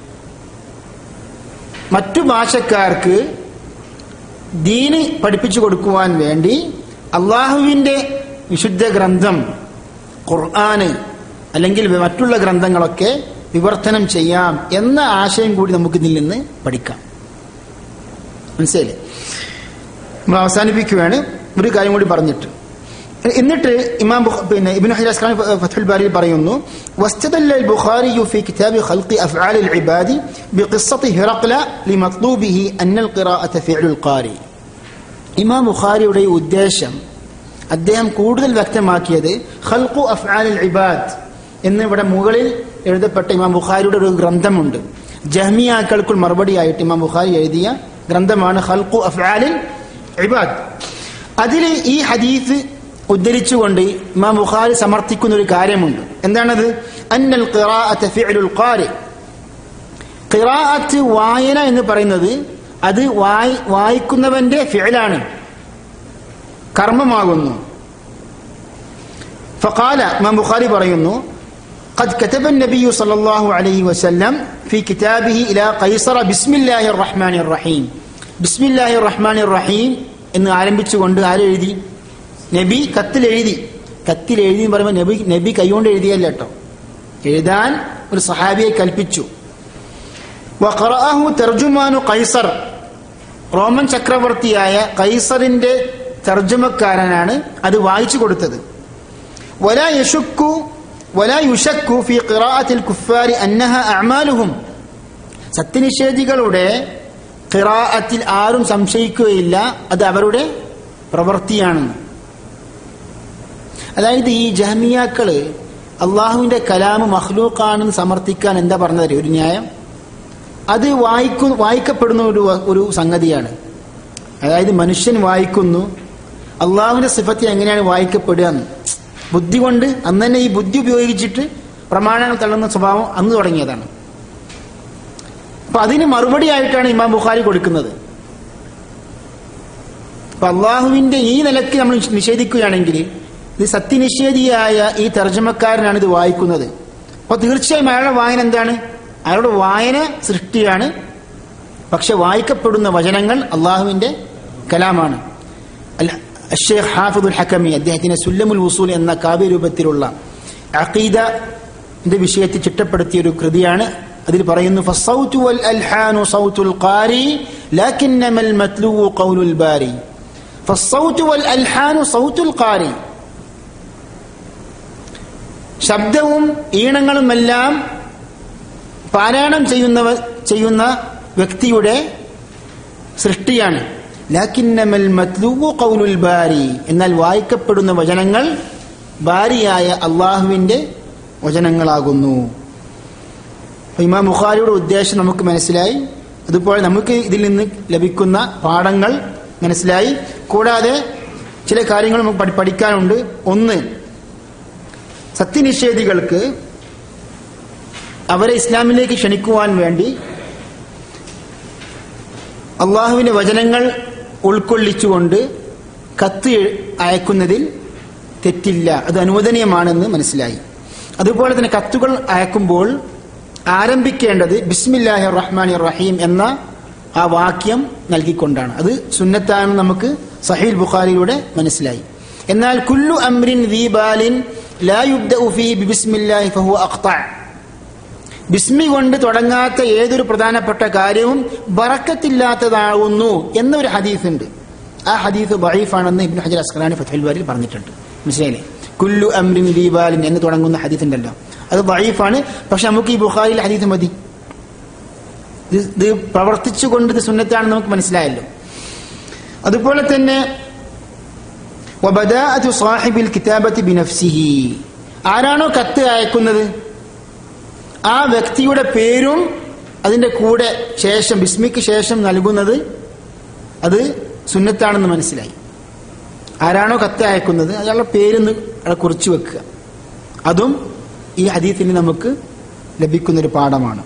മറ്റു ഭാഷക്കാർക്ക് ദീന് പഠിപ്പിച്ചു കൊടുക്കുവാൻ വേണ്ടി അള്ളാഹുവിന്റെ വിശുദ്ധ ഗ്രന്ഥം ഖുർആന് അല്ലെങ്കിൽ മറ്റുള്ള ഗ്രന്ഥങ്ങളൊക്കെ വിവർത്തനം ചെയ്യാം എന്ന ആശയം കൂടി നമുക്ക് ഇതിൽ നിന്ന് പഠിക്കാം മനസ്സിലായില്ലേ നമ്മൾ അവസാനിപ്പിക്കുകയാണ് ഒരു കാര്യം കൂടി പറഞ്ഞിട്ട് എന്നിട്ട് ഇമാം ബുഖ- പിന്നെ ഇബ്നു ഹജർ അസ്ഖലാനി ഫത്ഹുൽ ബാരിയിൽ പറയുന്നു واستدل البخاري في كتاب خلق أفعال العباد بقصة هرقل لمطلوبه أن القراءة فعل القارئ ഇമാം ബുഖാരിയുടെ ഈ ഉദ്ദേശം അദ്ദേഹം കൂടുതൽ വ്യക്തമാക്കിയത് ഖൽഖു അഫ്ആലിൽ ഇബാദ് എന്ന് ഇവിടെ മുകളിൽ എഴുതപ്പെട്ട ഇമാം ബുഖാരിയുടെ ഒരു ഗ്രന്ഥമുണ്ട് ജഹ്മിയാക്കൾക്കുൾ മറുപടിയായിട്ട് ഇമാം ബുഖാരി എഴുതിയ ഗ്രന്ഥമാണ് ഖൽഖു അഫ്ആലിൽ ഇബാദ് അതിൽ ഈ ഹദീസ് ഉദ്ധരിച്ചുകൊണ്ട് ഇമാം ബുഖാരി സമർത്ഥിക്കുന്ന ഒരു കാര്യമുണ്ട് എന്താണത് അന്നൽ ഖിറാഅത്ത് ഫിഅലുൽ ഖാരി ഖിറാഅത്ത് വായന എന്ന് പറയുന്നത് അത് വായി വായിക്കുന്നവന്റെ ഫിഅലാണ് കർമ്മമാകുന്നു فقال ഇമാം ബുഖാരി പറയുന്നു قد كتب النبي صلى الله عليه وسلم في كتابه إلى قيصر بسم الله الرحمن الرحيم بسم الله الرحمن الرحيم എന്ന് ആരംഭിച്ചുകൊണ്ട് ആരെഴുതി നബി കത്തിൽ എഴുതി കത്തിൽ എഴുതി എന്ന് പറയുമ്പോൾ നബി നബി കൈകൊണ്ട് എഴുതിയല്ല കേട്ടോ എഴുതാൻ ഒരു സഹാബിയെ കൽപ്പിച്ചു വഖറഅഹു തർജുമാനു കൈസർ റോമൻ ചക്രവർത്തിയായ കൈസറിന്റെ തർജ്ജമക്കാരനാണ് അത് വായിച്ചു കൊടുത്തത് ولا يشك ولا يشك في قراءة الكفار أنها أعمالهم സത്യനിഷേധികളുടെ ഖിറാഅത്തിൽ ആരും സംശയിക്കുകയില്ല അത് അവരുടെ പ്രവൃത്തിയാണെന്ന് അതായത് ഈ ജഹമിയാക്കള് അള്ളാഹുവിന്റെ കലാമ് മഹ്ലൂക്കാണെന്ന് സമർത്ഥിക്കാൻ എന്താ പറഞ്ഞത് ഒരു ന്യായം അത് വായിക്കു വായിക്കപ്പെടുന്ന ഒരു ഒരു സംഗതിയാണ് അതായത് മനുഷ്യൻ വായിക്കുന്നു അള്ളാഹുവിന്റെ സിഫത്ത് എങ്ങനെയാണ് വായിക്കപ്പെടുക എന്ന് ബുദ്ധി കൊണ്ട് അന്ന് തന്നെ ഈ ബുദ്ധി ഉപയോഗിച്ചിട്ട് പ്രമാണങ്ങൾ തള്ളുന്ന സ്വഭാവം അന്ന് തുടങ്ങിയതാണ് അപ്പൊ അതിന് മറുപടി ആയിട്ടാണ് ഇമാം ബുഖാരി കൊടുക്കുന്നത് അപ്പൊ അള്ളാഹുവിന്റെ ഈ നിലയ്ക്ക് നമ്മൾ നിഷേധിക്കുകയാണെങ്കിൽ ഇത് സത്യനിഷേധിയായ ഈ തർജ്ജമക്കാരനാണ് ഇത് വായിക്കുന്നത് അപ്പൊ തീർച്ചയായും അയാളുടെ വായന എന്താണ് അയാളുടെ വായന സൃഷ്ടിയാണ് പക്ഷെ വായിക്കപ്പെടുന്ന വചനങ്ങൾ അള്ളാഹുവിന്റെ കലാമാണ് അല്ല ഷെയ്ഖ് ഹാഫിദുൽ ഹക്കമി അദ്ദേഹത്തിന് സുല്ലമുൽ വസൂൽ എന്ന കാവ്യരൂപത്തിലുള്ള അഖീദ വിഷയത്തിൽ ചിട്ടപ്പെടുത്തിയ ഒരു കൃതിയാണ് അതിൽ പറയുന്നു ഫസ്സൗതു വൽ അൽഹാനു സൗത്തുൽ ഖാരി ലാകിന്നമൽ മത്ലൂവു ഖൗലുൽ ബാരി ഫസ്സൗതു വൽ അൽഹാനു സൗത്തുൽ ഖാരി ശബ്ദവും ഈണങ്ങളുമെല്ലാം പാരായണം ചെയ്യുന്നവ ചെയ്യുന്ന വ്യക്തിയുടെ സൃഷ്ടിയാണ് ലാക്കിന്നമൽ മത്ലൂവു ഖൗലുൽ ബാരി എന്നാൽ വായിക്കപ്പെടുന്ന വചനങ്ങൾ ബാരിയായ അള്ളാഹുവിന്റെ വചനങ്ങളാകുന്നു അപ്പൊ ഇമാം ബുഖാരിയുടെ ഉദ്ദേശം നമുക്ക് മനസ്സിലായി അതുപോലെ നമുക്ക് ഇതിൽ നിന്ന് ലഭിക്കുന്ന പാഠങ്ങൾ മനസ്സിലായി കൂടാതെ ചില കാര്യങ്ങൾ നമുക്ക് പഠി- പഠിക്കാനുണ്ട് ഒന്ന് സത്യനിഷേധികൾക്ക് അവരെ ഇസ്ലാമിലേക്ക് ക്ഷണിക്കുവാൻ വേണ്ടി അള്ളാഹുവിന്റെ വചനങ്ങൾ ഉൾക്കൊള്ളിച്ചുകൊണ്ട് കത്ത് എഴ്- അയക്കുന്നതിൽ തെറ്റില്ല അത് അനുവദനീയമാണെന്ന് മനസ്സിലായി അതുപോലെ തന്നെ കത്തുകൾ അയക്കുമ്പോൾ ആരംഭിക്കേണ്ടത് ബിസ്മില്ലാഹി റഹ്മാൻ റഹീം എന്ന ആ വാക്യം നൽകിക്കൊണ്ടാണ് അത് സുന്നത്താണെന്ന് നമുക്ക് സഹീൽ ബുഖാരിയുടെ മനസ്സിലായി എന്നാൽ കുല്ലു അംരിൻ ദീബാലിൻ ലാ യുബ്ദഉ ഫീഹി ബിസ്മില്ലാഹി ഫഹുവ അഖ്ത' ബിസ്മി കൊണ്ട് തുടങ്ങാത്ത ഏതൊരു പ്രധാനപ്പെട്ട കാര്യവും ബറക്കത്തില്ലാത്തതാകുന്നു എന്നൊരു ഹദീസ് ഉണ്ട് ആ ഹദീസ് ബഹീഫാണെന്ന് ഇബ്നു ഹജർ അസ്ഖലാനി ഫത്തുൽ ബാരിൽ പറഞ്ഞിട്ടുണ്ട് മനസ്സിലായില്ലേ കുല്ലു അംരിൻ ദീബാലിൻ എന്ന് തുടങ്ങുന്ന ഹദീസ് ഉണ്ടല്ലോ അത് ബഹീഫാണ് പക്ഷെ നമുക്ക് ഈ ബുഖാരിയിലെ ഹദീസ് മതി ഇത് ഇത് പ്രവർത്തിച്ചുകൊണ്ട് ഇത് സുന്നത്താണെന്ന് നമുക്ക് മനസ്സിലായല്ലോ അതുപോലെ തന്നെ വബദാഅതു സാഹിബിൽ കിതാബത്തി ബിനഫ്സിഹി ആരാണോ കത്ത് അയക്കുന്നത് ആ വ്യക്തിയുടെ പേരും അതിന്റെ കൂടെ ശേഷം ബിസ്മിക്ക് ശേഷം നൽകുന്നത് അത് സുന്നത്താണെന്ന് മനസ്സിലായി ആരാണോ കത്ത് അയക്കുന്നത് അയാളുടെ പേരൊന്ന് അവിടെ കുറിച്ചു വെക്കുക അതും ഈ ഹദീത്തിൽ നമുക്ക് ലഭിക്കുന്നൊരു പാഠമാണ്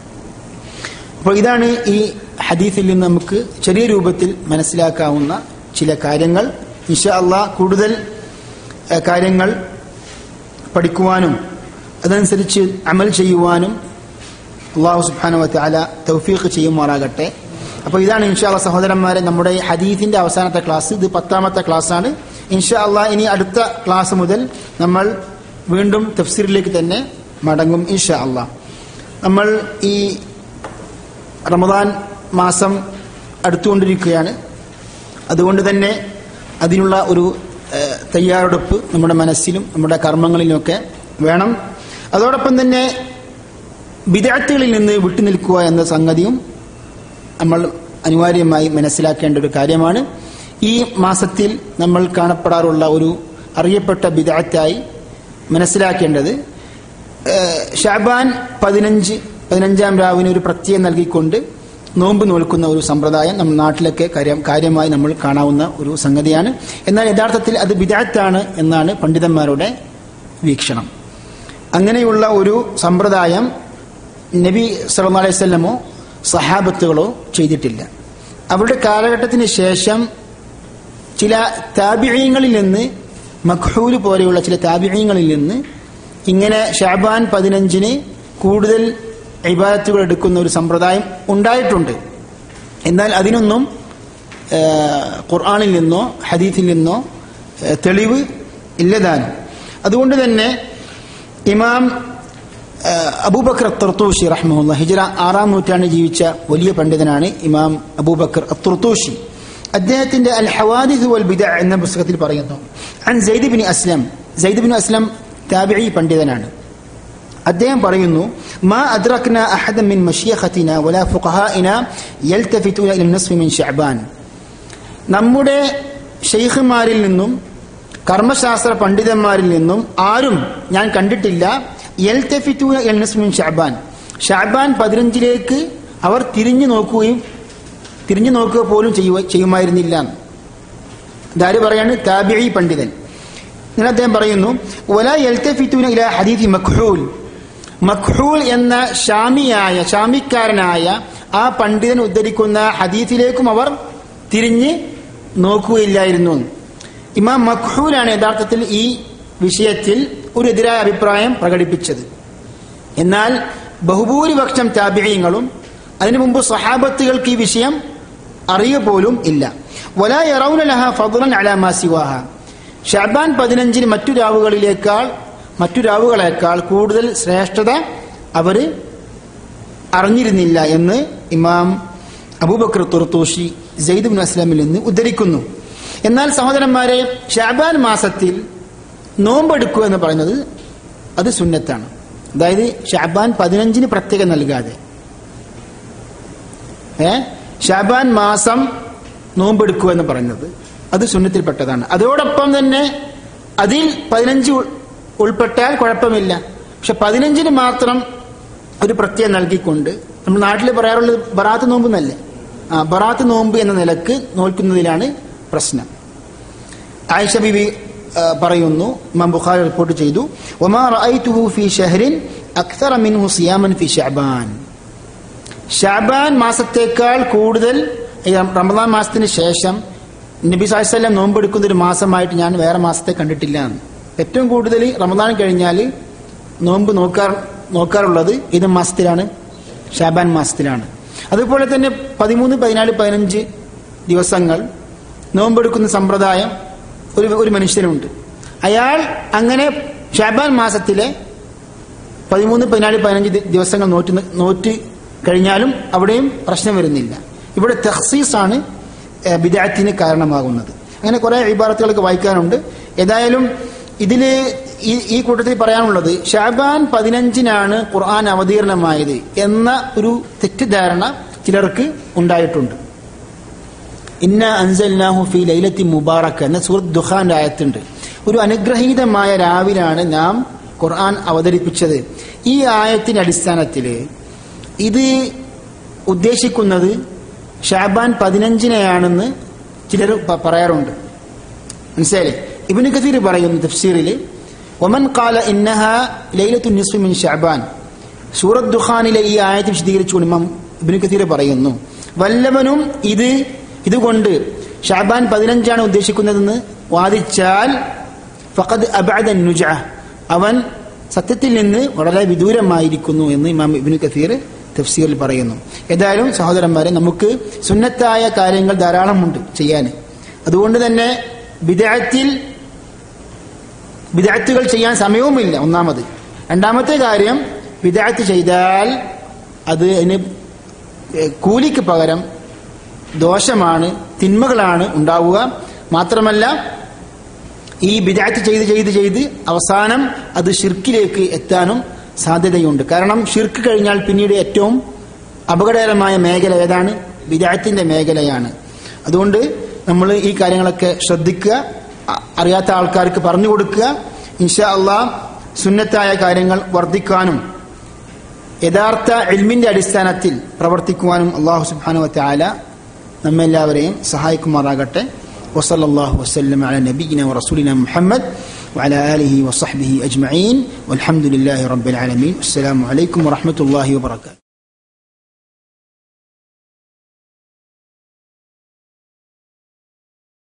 അപ്പോൾ ഇതാണ് ഈ ഹദീസിൽ നിന്ന് നമുക്ക് ചെറിയ രൂപത്തിൽ മനസ്സിലാക്കാവുന്ന ചില കാര്യങ്ങൾ ഇൻഷാ അള്ളാ കൂടുതൽ ഏഹ്, കാര്യങ്ങൾ പഠിക്കുവാനും അതനുസരിച്ച് അമൽ ചെയ്യുവാനും അള്ളാഹു സുബ്ഹാനഹു വതആല തൗഫീഖ് ചെയ്യുമാറാകട്ടെ അപ്പോൾ ഇതാണ് ഇൻഷാ അള്ളാ സഹോദരന്മാരെ നമ്മുടെ ഈ ഹദീസിന്റെ അവസാനത്തെ ക്ലാസ് ഇത് പത്താമത്തെ ക്ലാസ്സാണ് ഇൻഷാ അള്ളാ ഇനി അടുത്ത ക്ലാസ് മുതൽ നമ്മൾ വീണ്ടും തഫ്സീറിലേക്ക് തന്നെ മടങ്ങും ഇൻഷാ അള്ളാ നമ്മൾ ഈ റമദാൻ മാസം അടുത്തുകൊണ്ടിരിക്കുകയാണ് അതുകൊണ്ട് തന്നെ അതിനുള്ള ഒരു ഏഹ്, തയ്യാറെടുപ്പ് നമ്മുടെ മനസ്സിലും നമ്മുടെ കർമ്മങ്ങളിലുമൊക്കെ വേണം അതോടൊപ്പം തന്നെ വിദഗ്ധകളിൽ നിന്ന് വിട്ടുനിൽക്കുക എന്ന സംഗതിയും നമ്മൾ അനിവാര്യമായി മനസ്സിലാക്കേണ്ട ഒരു കാര്യമാണ് ഈ മാസത്തിൽ നമ്മൾ കാണപ്പെടാറുള്ള ഒരു അറിയപ്പെട്ട വിദഗ്ധായി മനസ്സിലാക്കേണ്ടത് ഏഹ്, ഷാബാൻ പതിനഞ്ച് പതിനഞ്ചാം രാവിന് ഒരു പ്രത്യേകം നൽകിക്കൊണ്ട് നോമ്പ് നോൽക്കുന്ന ഒരു സമ്പ്രദായം നമ്മുടെ നാട്ടിലൊക്കെ കാര്യം കാര്യമായി നമ്മൾ കാണാവുന്ന ഒരു സംഗതിയാണ് എന്നാൽ യഥാർത്ഥത്തിൽ അത് വിദഗ്ധാണ് എന്നാണ് പണ്ഡിതന്മാരുടെ വീക്ഷണം അങ്ങനെയുള്ള ഒരു സമ്പ്രദായം നബി സല്ലല്ലാഹു അലൈഹി വസല്ലമോ സഹാബത്തുകളോ ചെയ്തിട്ടില്ല അവരുടെ കാലഘട്ടത്തിന് ശേഷം ചില താബിഴയങ്ങളിൽ നിന്ന് മഖ്ഹൂല് പോലെയുള്ള ചില താബിഴയങ്ങളിൽ നിന്ന് ഇങ്ങനെ ഷാബാൻ പതിനഞ്ചിന് കൂടുതൽ ഇബാദത്തുകൾ എടുക്കുന്ന ഒരു സമ്പ്രദായം ഉണ്ടായിട്ടുണ്ട് എന്നാൽ അതിനൊന്നും ആ, ഖുർആനിൽ നിന്നോ ഹദീത്തിൽ നിന്നോ ആ, തെളിവ് ഇല്ലതാനും അതുകൊണ്ട് തന്നെ ഇമാം ആ, അബൂബക്കർ അത്തുർത്തൂഷി റഹ്മുല്ല ഹിജറ ആറാം നൂറ്റാണ്ടിൽ ജീവിച്ച വലിയ പണ്ഡിതനാണ് ഇമാം അബൂബക്കർ അത്തുർത്തൂഷി അദ്ദേഹത്തിന്റെ അൽ ഹവാദിദ് വൽ ബിദ എന്ന പുസ്തകത്തിൽ പറയുന്നു അൻ Zaid bin Aslam Zaid bin Aslam താബിഈ പണ്ഡിതനാണ് അദ്ദേഹം പറയുന്നു മാ അദ്റക്ന അഹദ മിൻ മഷിയഖത്തിന വലാ ഫുഖഹാഇന യൽതഫിതുന ഇല നസ്ഫി മിൻ ശഅബാൻ നമ്മുടെ ഷെയ്ഖുമാരിൽ നിന്നും കർമ്മശാസ്ത്ര പണ്ഡിതന്മാരിൽ നിന്നും ആരും ഞാൻ കണ്ടിട്ടില്ല യൽതഫിതുന ഇല നസ്ഫി മിൻ ശഅബാൻ ഷഅബാൻ പതിനഞ്ചിലേക്ക് അവർ തിരിഞ്ഞു നോക്കുകയും തിരിഞ്ഞു നോക്കുക പോലും ചെയ്യുക ചെയ്യുമായിരുന്നില്ല ഇതാര് പറയാണ് താബിഈ പണ്ഡിതൻ എന്നിട്ട് അദ്ദേഹം പറയുന്നു വല യൽതഫിതുന ഇല ഹദീഥി മഖ്ഹൂൽ മഖ്ഹൂൽ എന്ന ഷാമിയായ ഷാമിക്കാരനായ ആ പണ്ഡിതൻ ഉദ്ധരിക്കുന്ന ഹദീഥിലേക്കും അവർ തിരിഞ്ഞ് നോക്കുകയില്ലായിരുന്നു ഇമാം മഖ്ഹൂലാണ് യഥാർത്ഥത്തിൽ ഈ വിഷയത്തിൽ ഒരു എതിരായ അഭിപ്രായം പ്രകടിപ്പിച്ചത് എന്നാൽ ബഹുഭൂരിപക്ഷം താബിഴയങ്ങളും അതിനു മുമ്പ് സഹാബത്തുകൾക്ക് ഈ വിഷയം അറിയുക പോലും ഇല്ല വല യറൗന ലഹ ഫضلا അലാ മാ സിവാഹ ഷഅബാൻ പതിനഞ്ചിന് മറ്റു രാവുകളിലേക്കാൾ മറ്റു രാവുകളേക്കാൾ കൂടുതൽ ശ്രേഷ്ഠത അവര് അറിഞ്ഞിരുന്നില്ല എന്ന് ഇമാം അബൂബക്കർ തുർത്തൂഷി സെയ്ദ് ബിൻ അസ്ലാമിൽ നിന്ന് ഉദ്ധരിക്കുന്നു എന്നാൽ സഹോദരന്മാരെ ഷാബാൻ മാസത്തിൽ നോമ്പെടുക്കുക എന്ന് പറയുന്നത് അത് സുന്നത്താണ് അതായത് ഷാബാൻ പതിനഞ്ചിന് പ്രത്യേകം നൽകാതെ ഏ ഷാബാൻ മാസം നോമ്പെടുക്കുക എന്ന് പറയുന്നത് അത് സുന്നത്തിൽപ്പെട്ടതാണ് അതോടൊപ്പം തന്നെ അതിൽ പതിനഞ്ച് ഉൾ- ഉൾപ്പെട്ടാൽ കുഴപ്പമില്ല പക്ഷെ പതിനഞ്ചിന് മാത്രം ഒരു പ്രത്യേകം നൽകിക്കൊണ്ട് നമ്മൾ നാട്ടിൽ പറയാറുള്ളത് ബറാത്ത് നോമ്പ് എന്നല്ലേ ആ ബറാത്ത് നോമ്പ് എന്ന നിലക്ക് നോൽക്കുന്നതിലാണ് പ്രശ്നം ആയിഷ ബിബി ആ, പറയുന്നു ഇമാം ബുഖാരി റിപ്പോർട്ട് ചെയ്തു ഒമാ റഅയ്തുഹു ഫി ഷഹ്റിൻ അക്തറ മിൻഹു സിയാമൻ ഫി ഷഅബാൻ ഷാബാൻ മാസത്തേക്കാൾ കൂടുതൽ ഈ റമദാൻ മാസത്തിന് ശേഷം നബി സാഹിസ്വല്ലം നോമ്പെടുക്കുന്ന ഒരു മാസമായിട്ട് ഞാൻ വേറെ മാസത്തെ കണ്ടിട്ടില്ല എന്ന്. ഏറ്റവും കൂടുതൽ റമദാൻ കഴിഞ്ഞാൽ നോമ്പ് നോക്കാർ നോക്കാറുള്ളത് ഇത് മാസത്തിലാണ് ഷാബാൻ മാസത്തിലാണ് അതുപോലെ തന്നെ പതിമൂന്ന് പതിനാല് പതിനഞ്ച് ദിവസങ്ങൾ നോമ്പെടുക്കുന്ന സമ്പ്രദായം ഒരു ഒരു മനുഷ്യനുണ്ട് അയാൾ അങ്ങനെ ഷാബാൻ മാസത്തിലെ പതിമൂന്ന് പതിനാല് പതിനഞ്ച് ദി- ദിവസങ്ങൾ നോറ്റ് നി- നോറ്റ് കഴിഞ്ഞാലും അവിടെയും പ്രശ്നം വരുന്നില്ല ഇവിടെ തെഹ്സീസാണ് ബിദാത്തിന് കാരണമാകുന്നത് അങ്ങനെ കുറെ ഇബാറത്തുകളൊക്കെ വായിക്കാനുണ്ട് ഏതായാലും ഇതില് ഈ ഈ കൂട്ടത്തിൽ പറയാനുള്ളത് ഷാബാൻ പതിനഞ്ചിനാണ് ഖുർആൻ അവതീർണമായത് എന്ന ഒരു തെറ്റിദ്ധാരണ ചിലർക്ക് ഉണ്ടായിട്ടുണ്ട് ഇന്ന അൻസൽനാഹു ഫി ലൈലത്തി മുബാറക്ക് എന്ന സൂറത്ത് ദുഖാന്റെ ആയത്തുണ്ട് ഒരു അനുഗ്രഹീതമായ രാവിലാണ് നാം ഖുർആൻ അവതരിപ്പിച്ചത് ഈ ആയത്തിന്റെ അടിസ്ഥാനത്തിൽ ഇത് ഉദ്ദേശിക്കുന്നത് ഷാബാൻ പതിനഞ്ചിനെയാണെന്ന് ചിലർ പ- പറയാറുണ്ട് മനസ്സിലായില്ലേ ഇബിന് കസീർ പറയുന്നു തഫ്സീറിൽ ഒമൻ കാല ഇന്നഹ ലൈലത്തു നിസ്ഫി മിൻ ഷഅബാൻ സൂറത്ത് ദുഖാനിലെ ഈ ആയത്ത് വിശദീകരിച്ചുകൊണ്ട് ഇമാം ഇബിന് കസീർ പറയുന്നു വല്ലവനും ഇത് ഇതുകൊണ്ട് ഷാബാൻ പതിനഞ്ചാണ് ഉദ്ദേശിക്കുന്നതെന്ന് വാദിച്ചാൽ ഫഖദ് അബഅദ നുജ അവൻ സത്യത്തിൽ നിന്ന് വളരെ വിദൂരമായിരിക്കുന്നു എന്ന് ഇമാം ഇബിന് കസീർ തഫ്സീറിൽ പറയുന്നു ഏതായാലും സഹോദരന്മാരെ നമുക്ക് സുന്നത്തായ കാര്യങ്ങൾ ധാരാളമുണ്ട് ചെയ്യാൻ അതുകൊണ്ട് തന്നെ വിദഗ്ധത്തിൽ വിദഗ്ധകൾ ചെയ്യാൻ സമയവുമില്ല ഒന്നാമത് രണ്ടാമത്തെ കാര്യം വിദഗ്ധ ചെയ്താൽ അത് അതിന് ഏഹ് കൂലിക്ക് പകരം ദോഷമാണ് തിന്മകളാണ് ഉണ്ടാവുക മാത്രമല്ല ഈ വിദഗ്ധ ചെയ്ത് ചെയ്ത് ചെയ്ത് അവസാനം അത് ഷിർക്കിലേക്ക് എത്താനും സാധ്യതയുണ്ട് കാരണം ഷിർക്ക് കഴിഞ്ഞാൽ പിന്നീട് ഏറ്റവും അപകടകരമായ മേഖല ഏതാണ് വിദഗ്ധത്തിന്റെ മേഖലയാണ് അതുകൊണ്ട് നമ്മൾ ഈ കാര്യങ്ങളൊക്കെ ശ്രദ്ധിക്കുക അ- അറിയാത്ത ആൾക്കാർക്ക് പറഞ്ഞു കൊടുക്കുക ഇൻഷാ അള്ളാ സുന്നത്തായ കാര്യങ്ങൾ വർദ്ധിക്കാനും യഥാർത്ഥ ഇൽമിന്റെ അടിസ്ഥാനത്തിൽ പ്രവർത്തിക്കുവാനും അള്ളാഹു സുബ്ഹാനഹു വതആല നമ്മെല്ലാവരെയും സഹായിക്കുമാറാകട്ടെ വസല്ലല്ലാഹു വസല്ലം അല നബിയിന വറസൂലിന മുഹമ്മദ് وعلى آله وصحبه أجمعين والحمد لله رب العالمين السلام عليكم ورحمة الله وبركاته